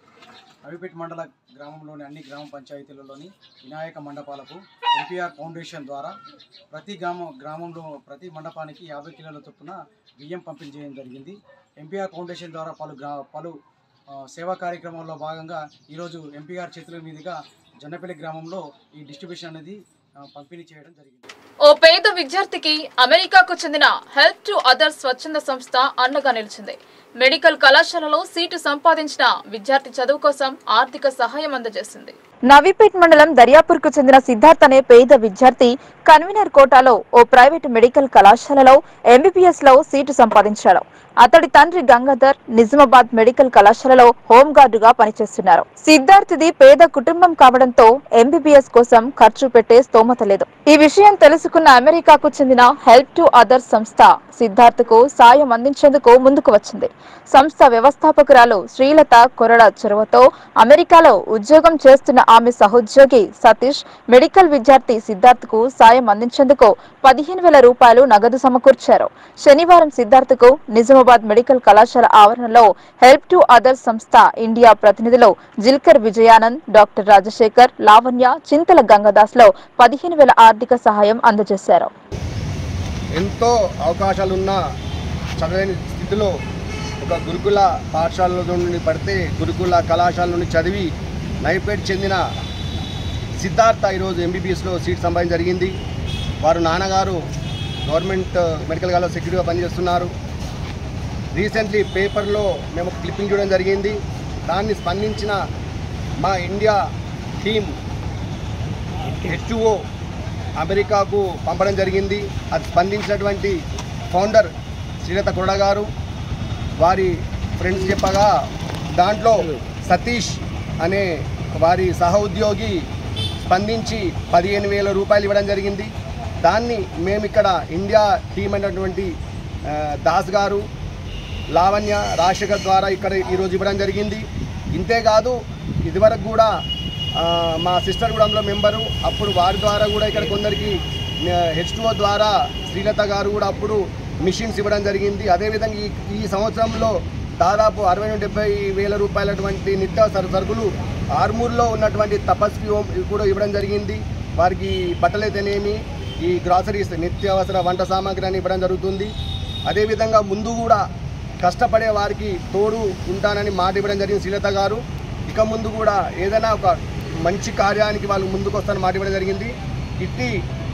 S12: నబీపేట్ మండల గ్రామంలోని అన్ని గ్రామ పంచాయతీలలోని వినాయక మండపాలకు ఎన్పిఆర్ ఫౌండేషన్ ద్వారా ప్రతి గ్రామ గ్రామంలో ప్రతి మండపానికి యాభై కిలోల చొప్పున బియ్యం పంపిణీ చేయడం జరిగింది ఎంపీఆర్ ఫౌండేషన్ ద్వారా పలు గ్రా పలు ఆ, సేవా కార్యక్రమాల్లో భాగంగా ఈరోజు ఎంపీఆర్ చేతుల మీదుగా జొన్నపల్లి గ్రామంలో ఈ డిస్ట్రిబ్యూషన్ అనేది ఆ, పంపిణీ చేయడం జరిగింది
S1: ఓ పేద విద్యార్థికి అమెరికాకు చెందిన హెల్ప్ టు అదర్స్ స్వచ్ఛంద సంస్థ అండగా నిలిచింది మెడికల్ కళాశాలలో సీటు సంపాదించిన విద్యార్థి చదువు కోసం ఆర్థిక సహాయం అందజేసింది
S2: నవీపేట్ మండలం దర్యాపూర్కు చెందిన సిద్ధార్థ్ అనే పేద విద్యార్థి కన్వీనర్ కోటాలో ఓ ప్రైవేటు మెడికల్ కళాశాలలో ఎంబీబీఎస్ లో సీటు సంపాదించాడు అతడి తండ్రి గంగాధర్ నిజామాబాద్ మెడికల్ కళాశాలలో హోంగార్డుగా పనిచేస్తున్నారు సిద్ధార్థిది పేద కుటుంబం కావడంతో ఎంబీబీఎస్ కోసం ఖర్చు పెట్టే స్తోమత లేదు ఈ విషయం తెలుసుకున్న అమెరికాకు చెందిన హెల్ప్ టు అదర్స్ సంస్థ సిద్ధార్థ్ కు సాయం అందించేందుకు ముందుకు వచ్చింది సంస్థ వ్యవస్థాపకురాలు శ్రీలత కొరడ చొరవతో అమెరికాలో ఉద్యోగం చేస్తున్న ఆమె సహోద్యోగి సతీష్ మెడికల్ విద్యార్థి సిద్ధార్థ్ కు సాయం అందించేందుకు పదిహేను వేల రూపాయలు నగదు సమకూర్చారు శనివారం సిద్ధార్థ్ కు నిజామాబాద్ మెడికల్ కళాశాల ఆవరణలో హెల్ప్ టు అదర్స్ సంస్థ ఇండియా ప్రతినిధులు జిల్కర్ విజయానంద్ డాక్టర్ రాజశేఖర్ లావణ్య చింతల గంగదాస్ లో పదిహేను వేల ఆర్థిక సహాయం అందజేశారు
S13: ఎంతో అవకాశాలున్న చదవని స్థితిలో ఒక గురుకుల పాఠశాల నుండి పడితే గురుకుల కళాశాల నుండి చదివి నైపేట్ చెందిన సిద్ధార్థ ఈరోజు ఎంబీబీఎస్లో సీట్ సంపాదించడం జరిగింది వారు నాన్నగారు గవర్నమెంట్ మెడికల్ కాలేజ్ సెక్యూరిటీగా పనిచేస్తున్నారు రీసెంట్లీ పేపర్లో మేము ఒక క్లిప్పింగ్ చూడడం జరిగింది దాన్ని స్పందించిన మా ఇండియా టీం హెచ్ఓ అమెరికాకు పంపడం జరిగింది అది స్పందించినటువంటి ఫౌండర్ శ్రీలత కొరడ గారు వారి ఫ్రెండ్స్ చెప్పగా దాంట్లో సతీష్ అనే వారి సహ ఉద్యోగి స్పందించి పదిహేను వేల రూపాయలు ఇవ్వడం జరిగింది దాన్ని మేము ఇక్కడ ఇండియా టీం అయినటువంటి ఆ, దాస్ గారు లావణ్య రాజశేఖర్ ద్వారా ఇక్కడ ఈరోజు ఇవ్వడం జరిగింది ఇంతేకాదు ఇదివరకు కూడా ఆ, మా సిస్టర్ కూడా అందులో మెంబరు అప్పుడు వారి ద్వారా కూడా ఇక్కడ కొందరికి హెచ్ ద్వారా శ్రీలత గారు కూడా అప్పుడు మిషన్స్ ఇవ్వడం జరిగింది అదేవిధంగా ఈ ఈ సంవత్సరంలో దాదాపు అరవై నుండి డెబ్బై వేల రూపాయలటువంటి నిత్యావసర సరుకులు ఆర్మూర్లో ఉన్నటువంటి తపస్వి హోమ్ కూడా ఇవ్వడం జరిగింది వారికి బట్టలైతేనేమి ఈ గ్రాసరీస్ నిత్యావసర వంట సామాగ్రి అని ఇవ్వడం జరుగుతుంది అదేవిధంగా ముందు కూడా కష్టపడే వారికి తోడు ఉంటానని మాట ఇవ్వడం జరిగింది శ్రీలత గారు ఇక ముందు కూడా ఏదైనా ఒక మంచి కార్యానికి వాళ్ళు ముందుకు వస్తారని మాట ఇవ్వడం జరిగింది ఇట్టి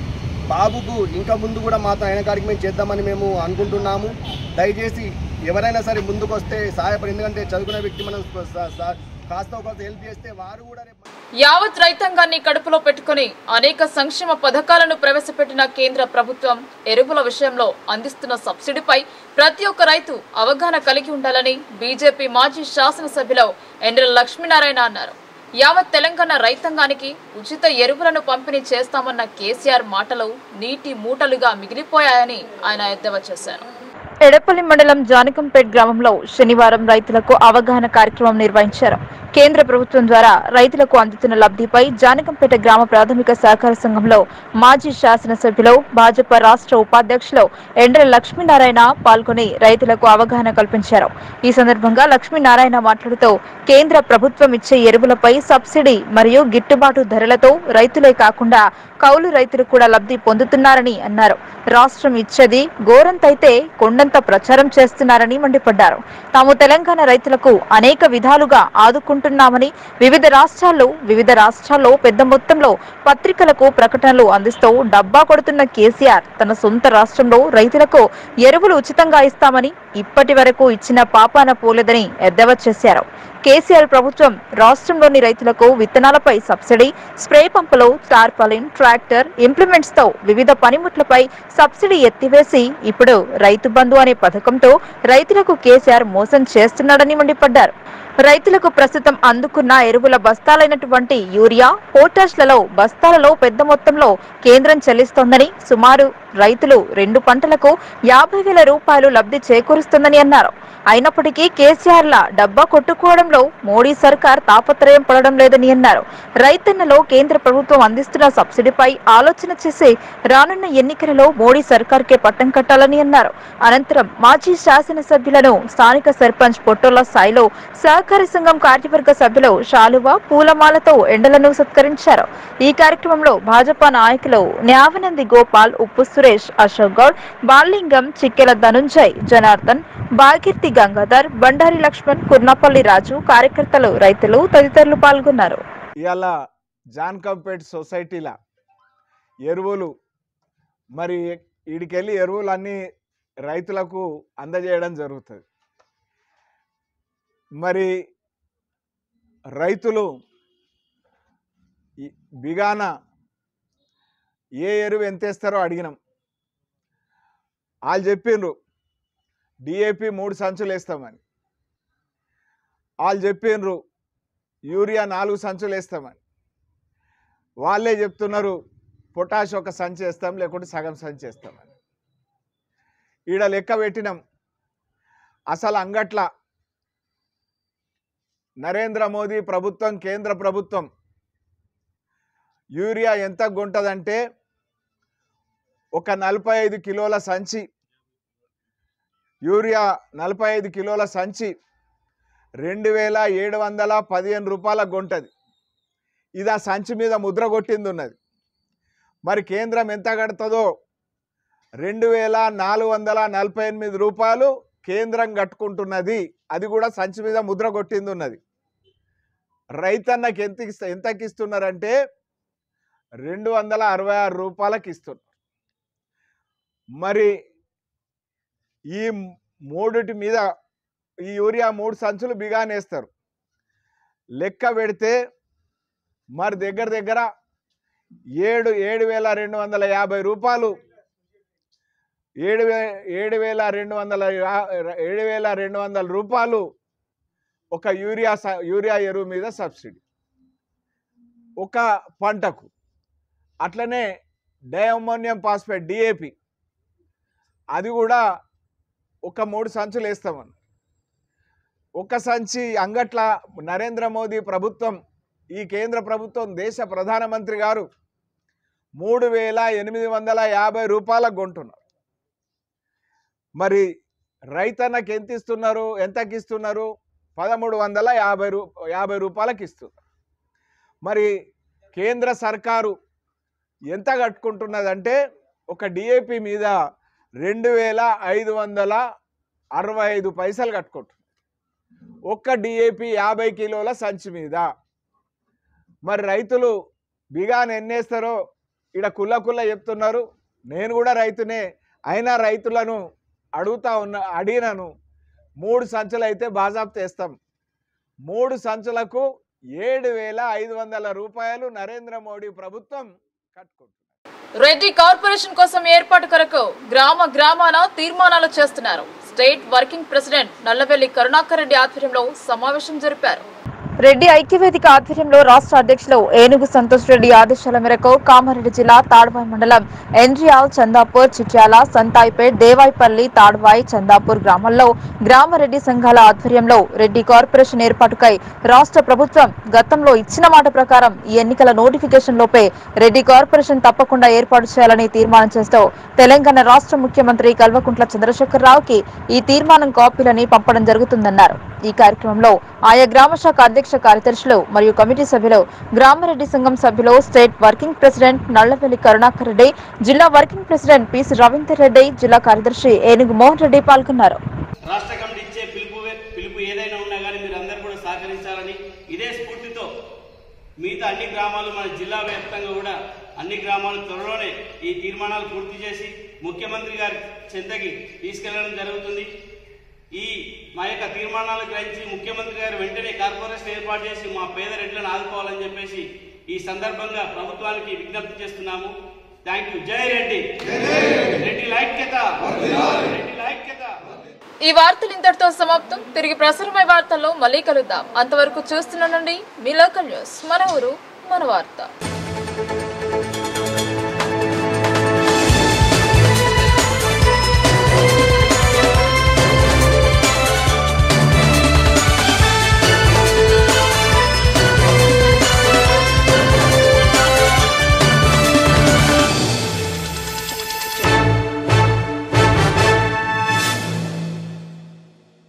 S13: బాబుకు ఇంకా ముందు కూడా మాతో ఆయన కాడికి మేము చేద్దామని మేము అనుకుంటున్నాము దయచేసి ఎవరైనా సరే ముందుకు వస్తే సహాయపడి ఎందుకంటే చదువుకునే వ్యక్తి మనం స- స- కాస్త ఒక హెల్ప్ చేస్తే వారు కూడా రేపు
S1: యావత్ రైతాంగాన్ని కడుపులో పెట్టుకుని అనేక సంక్షేమ పథకాలను ప్రవేశపెట్టిన కేంద్ర ప్రభుత్వం ఎరువుల విషయంలో అందిస్తున్న సబ్సిడీపై ప్రతి ఒక్క రైతు అవగాహన కలిగి ఉండాలని బీజేపీ మాజీ శాసనసభ్యులు ఎండ్ర లక్ష్మీనారాయణ అన్నారు యావత్ తెలంగాణ రైతాంగానికి ఉచిత ఎరువులను పంపిణీ చేస్తామన్న కేసీఆర్ మాటలు నీటి మూటలుగా మిగిలిపోయాయని ఆయన ఎద్దేవా చేశారు
S2: ఎడపల్లి మండలం జానకంపేట్ గ్రామంలో శనివారం రైతులకు అవగాహన కార్యక్రమం నిర్వహించారు కేంద్ర ప్రభుత్వం ద్వారా రైతులకు అందుతున్న లబ్ధిపై జానకంపేట గ్రామ ప్రాథమిక సహకార సంఘంలో మాజీ శాసనసభ్యులు భాజపా రాష్ట్ర ఉపాధ్యక్షులు ఎండ్ర లక్ష్మీనారాయణ పాల్గొని రైతులకు అవగాహన కల్పించారు ఈ సందర్భంగా లక్ష్మీనారాయణ మాట్లాడుతూ కేంద్ర ప్రభుత్వం ఇచ్చే ఎరువులపై సబ్సిడీ మరియు గిట్టుబాటు ధరలతో రైతులే కాకుండా కౌలు రైతులు కూడా లబ్ధి పొందుతున్నారని అన్నారు రాష్ట్రం ఇచ్చేది గోరంతైతే కొండంత ప్రచారం చేస్తున్నారని మండిపడ్డారు తాము తెలంగాణ రైతులకు అనేక విధాలుగా ఆదుకుంటున్నామని వివిధ రాష్ట్రాల్లో వివిధ రాష్ట్రాల్లో పెద్ద మొత్తంలో పత్రికలకు ప్రకటనలు అందిస్తూ డబ్బా కొడుతున్న కేసీఆర్ తన సొంత రాష్ట్రంలో రైతులకు ఎరువులు ఉచితంగా ఇస్తామని ఇప్పటి వరకు ఇచ్చిన పాపాన పోలేదని ఎద్దేవా చేశారు కేసీఆర్ ప్రభుత్వం రాష్ట్రంలోని రైతులకు విత్తనాలపై subsidy spray pumps tarpaulin tractor implements తో వివిధ పనిముట్లపై సబ్సిడీ ఎత్తివేసి ఇప్పుడు రైతు బంధు అనే పథకంతో రైతులకు కేసీఆర్ మోసం చేస్తున్నాడని మండిపడ్డారు రైతులకు ప్రస్తుతం అందుకున్న ఎరువుల బస్తాలైనటువంటి యూరియా పోటాష్లలో బస్తాలలో పెద్ద మొత్తంలో కేంద్రం చెల్లిస్తోందని సుమారు రైతులు రెండు పంటలకు యాభై వేల రూపాయలు లబ్ధి చేకూరుస్తుందని అన్నారు అయినప్పటికీ కేసీఆర్ల డబ్బా కొట్టుకోవడంలో మోడీ సర్కార్ తాపత్రయం పడడం లేదని అన్నారు రైతన్నలో కేంద్ర ప్రభుత్వం అందిస్తున్న సబ్సిడీపై ఆలోచన చేసి రానున్న ఎన్నికలలో మోడీ సర్కార్కే పట్టం కట్టాలని అన్నారు అనంతరం మాజీ శాసనసభ్యులను స్థానిక సర్పంచ్ పొట్టోల స్థాయిలో సహకార సంఘం కార్యవర్గ సభ్యులు శాలువ పూలమాలతో ఎండలను సత్కరించారు ఈ కార్యక్రమంలో భాజపా నాయకులు న్యావనంది గోపాల్ ఉప్పు సురేష్ అశోక్ గౌడ్ బాలింగం చిక్కెల ధనుంజయ్ జనార్దన్ భాగీర్తి గంగాధర్ బండారి లక్ష్మణ్ కుర్నపల్లి రాజు కార్యకర్తలు రైతులు తదితరులు పాల్గొన్నారు
S14: ఇవాళ జాన్కంపేట్ సొసైటీల ఎరువులు మరి ఈడికెళ్ళి ఎరువులు అన్నీ రైతులకు అందజేయడం జరుగుతుంది మరి రైతులు ఈ బిగాన ఏ ఎరువు ఎంత వేస్తారో అడిగినాం వాళ్ళు చెప్పిండ్రు డిఏపి మూడు సంచులు వేస్తామని వాళ్ళు చెప్పిండ్రు యూరియా నాలుగు సంచులు వేస్తామని వాళ్ళే చెప్తున్నారు పొటాష్ ఒక సంచి వేస్తాం లేకుంటే సగం సంచి వేస్తామని ఈడ లెక్క పెట్టినాం అసలు అంగట్ల నరేంద్ర మోదీ ప్రభుత్వం కేంద్ర ప్రభుత్వం యూరియా ఎంత కొంటదంటే ఒక నలభై ఐదు కిలోల సంచి యూరియా నలభై ఐదు కిలోల సంచి రెండు వేల ఏడు వందల పదిహేను రూపాయలకు కొంటది ఇది ఆ సంచి మీద ముద్ర కొట్టింది ఉన్నది మరి కేంద్రం ఎంత కడుతుందో రెండు వేల నాలుగు వందల నలభై ఎనిమిది రూపాయలు కేంద్రం కట్టుకుంటున్నది అది కూడా సంచి మీద ముద్ర కొట్టింది ఉన్నది రైతన్నకి ఎంత ఇస్త- ఎంతకి ఇస్తున్నారంటే రెండు వందల అరవై ఆరు రూపాయలకి ఇస్తున్నారు మరి ఈ మూడిటి మీద ఈ యూరియా మూడు సంచులు బిగానేస్తారు లెక్క పెడితే మరి దగ్గర దగ్గర ఏడు ఏడు వేల రెండు వందల యాభై రూపాయలు ఏడు వే ఏడు వేల రెండు వందల యా- ఏడు వేల రెండు వందల రూపాయలు ఒక యూరియా స- యూరియా ఎరువు మీద సబ్సిడీ ఒక పంటకు అట్లనే డైఅమోనియం ఫాస్ఫేట్ డిఏపి అది కూడా ఒక మూడు సంచులు వేస్తామని ఒక సంచి అంగట్ల నరేంద్ర మోదీ ప్రభుత్వం ఈ కేంద్ర ప్రభుత్వం దేశ ప్రధానమంత్రి గారు మూడు వేల ఎనిమిది వందల యాభై రూపాయలకు కొంటున్నారు మరి రైతన్నకి ఎంత ఇస్తున్నారు ఎంతకి ఇస్తున్నారు పదమూడు వందల యాభై రూ యాభై రూపాయలకి ఇస్తున్నారు మరి కేంద్ర సర్కారు ఎంత కట్టుకుంటున్నదంటే ఒక డిఏపి మీద రెండు వేల ఐదు వందల అరవై ఐదు పైసలు కట్టుకుంటున్నారు ఒక్క డిఏపి యాభై కిలోల సంచి మీద మరి రైతులు బిగాని ఎన్నేస్తారో ఇక్కడ కుల్ల కుల్ల చెప్తున్నారు నేను కూడా రైతునే అయినా రైతులను అడుగుతా ఉన్న అడిగినాను మూడు సంచులు అయితే బాజాబ్తా వేస్తాం మూడు సంచులకు ఏడు వేల ఐదు వందల రూపాయలు నరేంద్ర మోడీ ప్రభుత్వం కట్టుకుంటుంది
S1: రెడ్డి కార్పొరేషన్ కోసం ఏర్పాటు కొరకు గ్రామ గ్రామాన తీర్మానాలు చేస్తున్నారు state working president Nallavelli Karunakar Reddy ఆధ్వర్యంలో సమావేశం జరిపారు
S2: రెడ్డి ఐక్యవేదిక ఆధ్వర్యంలో రాష్ట్ర అధ్యక్షులు ఏనుగు సంతోష్ రెడ్డి ఆదేశాల మేరకు కామారెడ్డి జిల్లా తాడ్వాయి మండలం ఎన్జిఆల్ చందాపూర్ చిట్యాల సంతాయిపేట్ దేవాయిపల్లి తాడ్వాయి చందాపూర్ గ్రామాల్లో గ్రామరెడ్డి సంఘాల ఆధ్వర్యంలో రెడ్డి కార్పొరేషన్ ఏర్పాటుకై రాష్ట్ర ప్రభుత్వం గతంలో ఇచ్చిన మాట ప్రకారం ఈ ఎన్నికల నోటిఫికేషన్ లోపే రెడ్డి కార్పొరేషన్ తప్పకుండా ఏర్పాటు చేయాలని తీర్మానం చేస్తూ తెలంగాణ రాష్ట్ర ముఖ్యమంత్రి కల్వకుంట్ల చంద్రశేఖరరావుకి ఈ తీర్మానం కాపీలని పంపడం జరుగుతుందన్నారు ఈ కార్యక్రమంలో ఆయా గ్రామ శాఖ అధ్యక్ష కార్యదర్శులు మరియు కమిటీ సభ్యులు గ్రామరెడ్డి సంఘం సభ్యులు state working president Nallavelli Karunakar Reddy జిల్లా working president PC Ravinder Reddy జిల్లా కార్యదర్శి ఏనుగు మోహన్ రెడ్డి పాల్గొన్నారు
S15: రాష్ట్ర కమిటీ ఇచ్చే పిలుపు పిలుపు ఏదైనా ఉన్నా కానీ మీరు అందరూ కూడా సహకరించాలని ఇదే స్ఫూర్తితో మిగతా అన్ని గ్రామాలు మన జిల్లా వ్యాప్తంగా కూడా అన్ని గ్రామాలు త్వరలోనే ఈ తీర్మానాలు పూర్తి చేసి ముఖ్యమంత్రి గారి చెంతకి తీసుకెళ్లడం జరుగుతుంది ఈ మా యొక్క తీర్మానాలు గ్రహించి ముఖ్యమంత్రి గారు వెంటనే కార్పొరేషన్ ఏర్పాటు చేసి మా పేద రెడ్లను ఆదుకోవాలని చెప్పేసి ఈ సందర్భంగా ప్రభుత్వానికి విజ్ఞప్తి చేస్తున్నాము థ్యాంక్ యూ జై రెడ్డి రెడ్డి ఐక్యత రెడ్డి ఐక్యత
S1: ఈ వార్తలు ఇంతటితో సమాప్తం తిరిగి ప్రసారమై వార్తల్లో మళ్ళీ కలుద్దాం అంతవరకు చూస్తున్నానండి మీ లోకల్ న్యూస్ మన ఊరు మన వార్త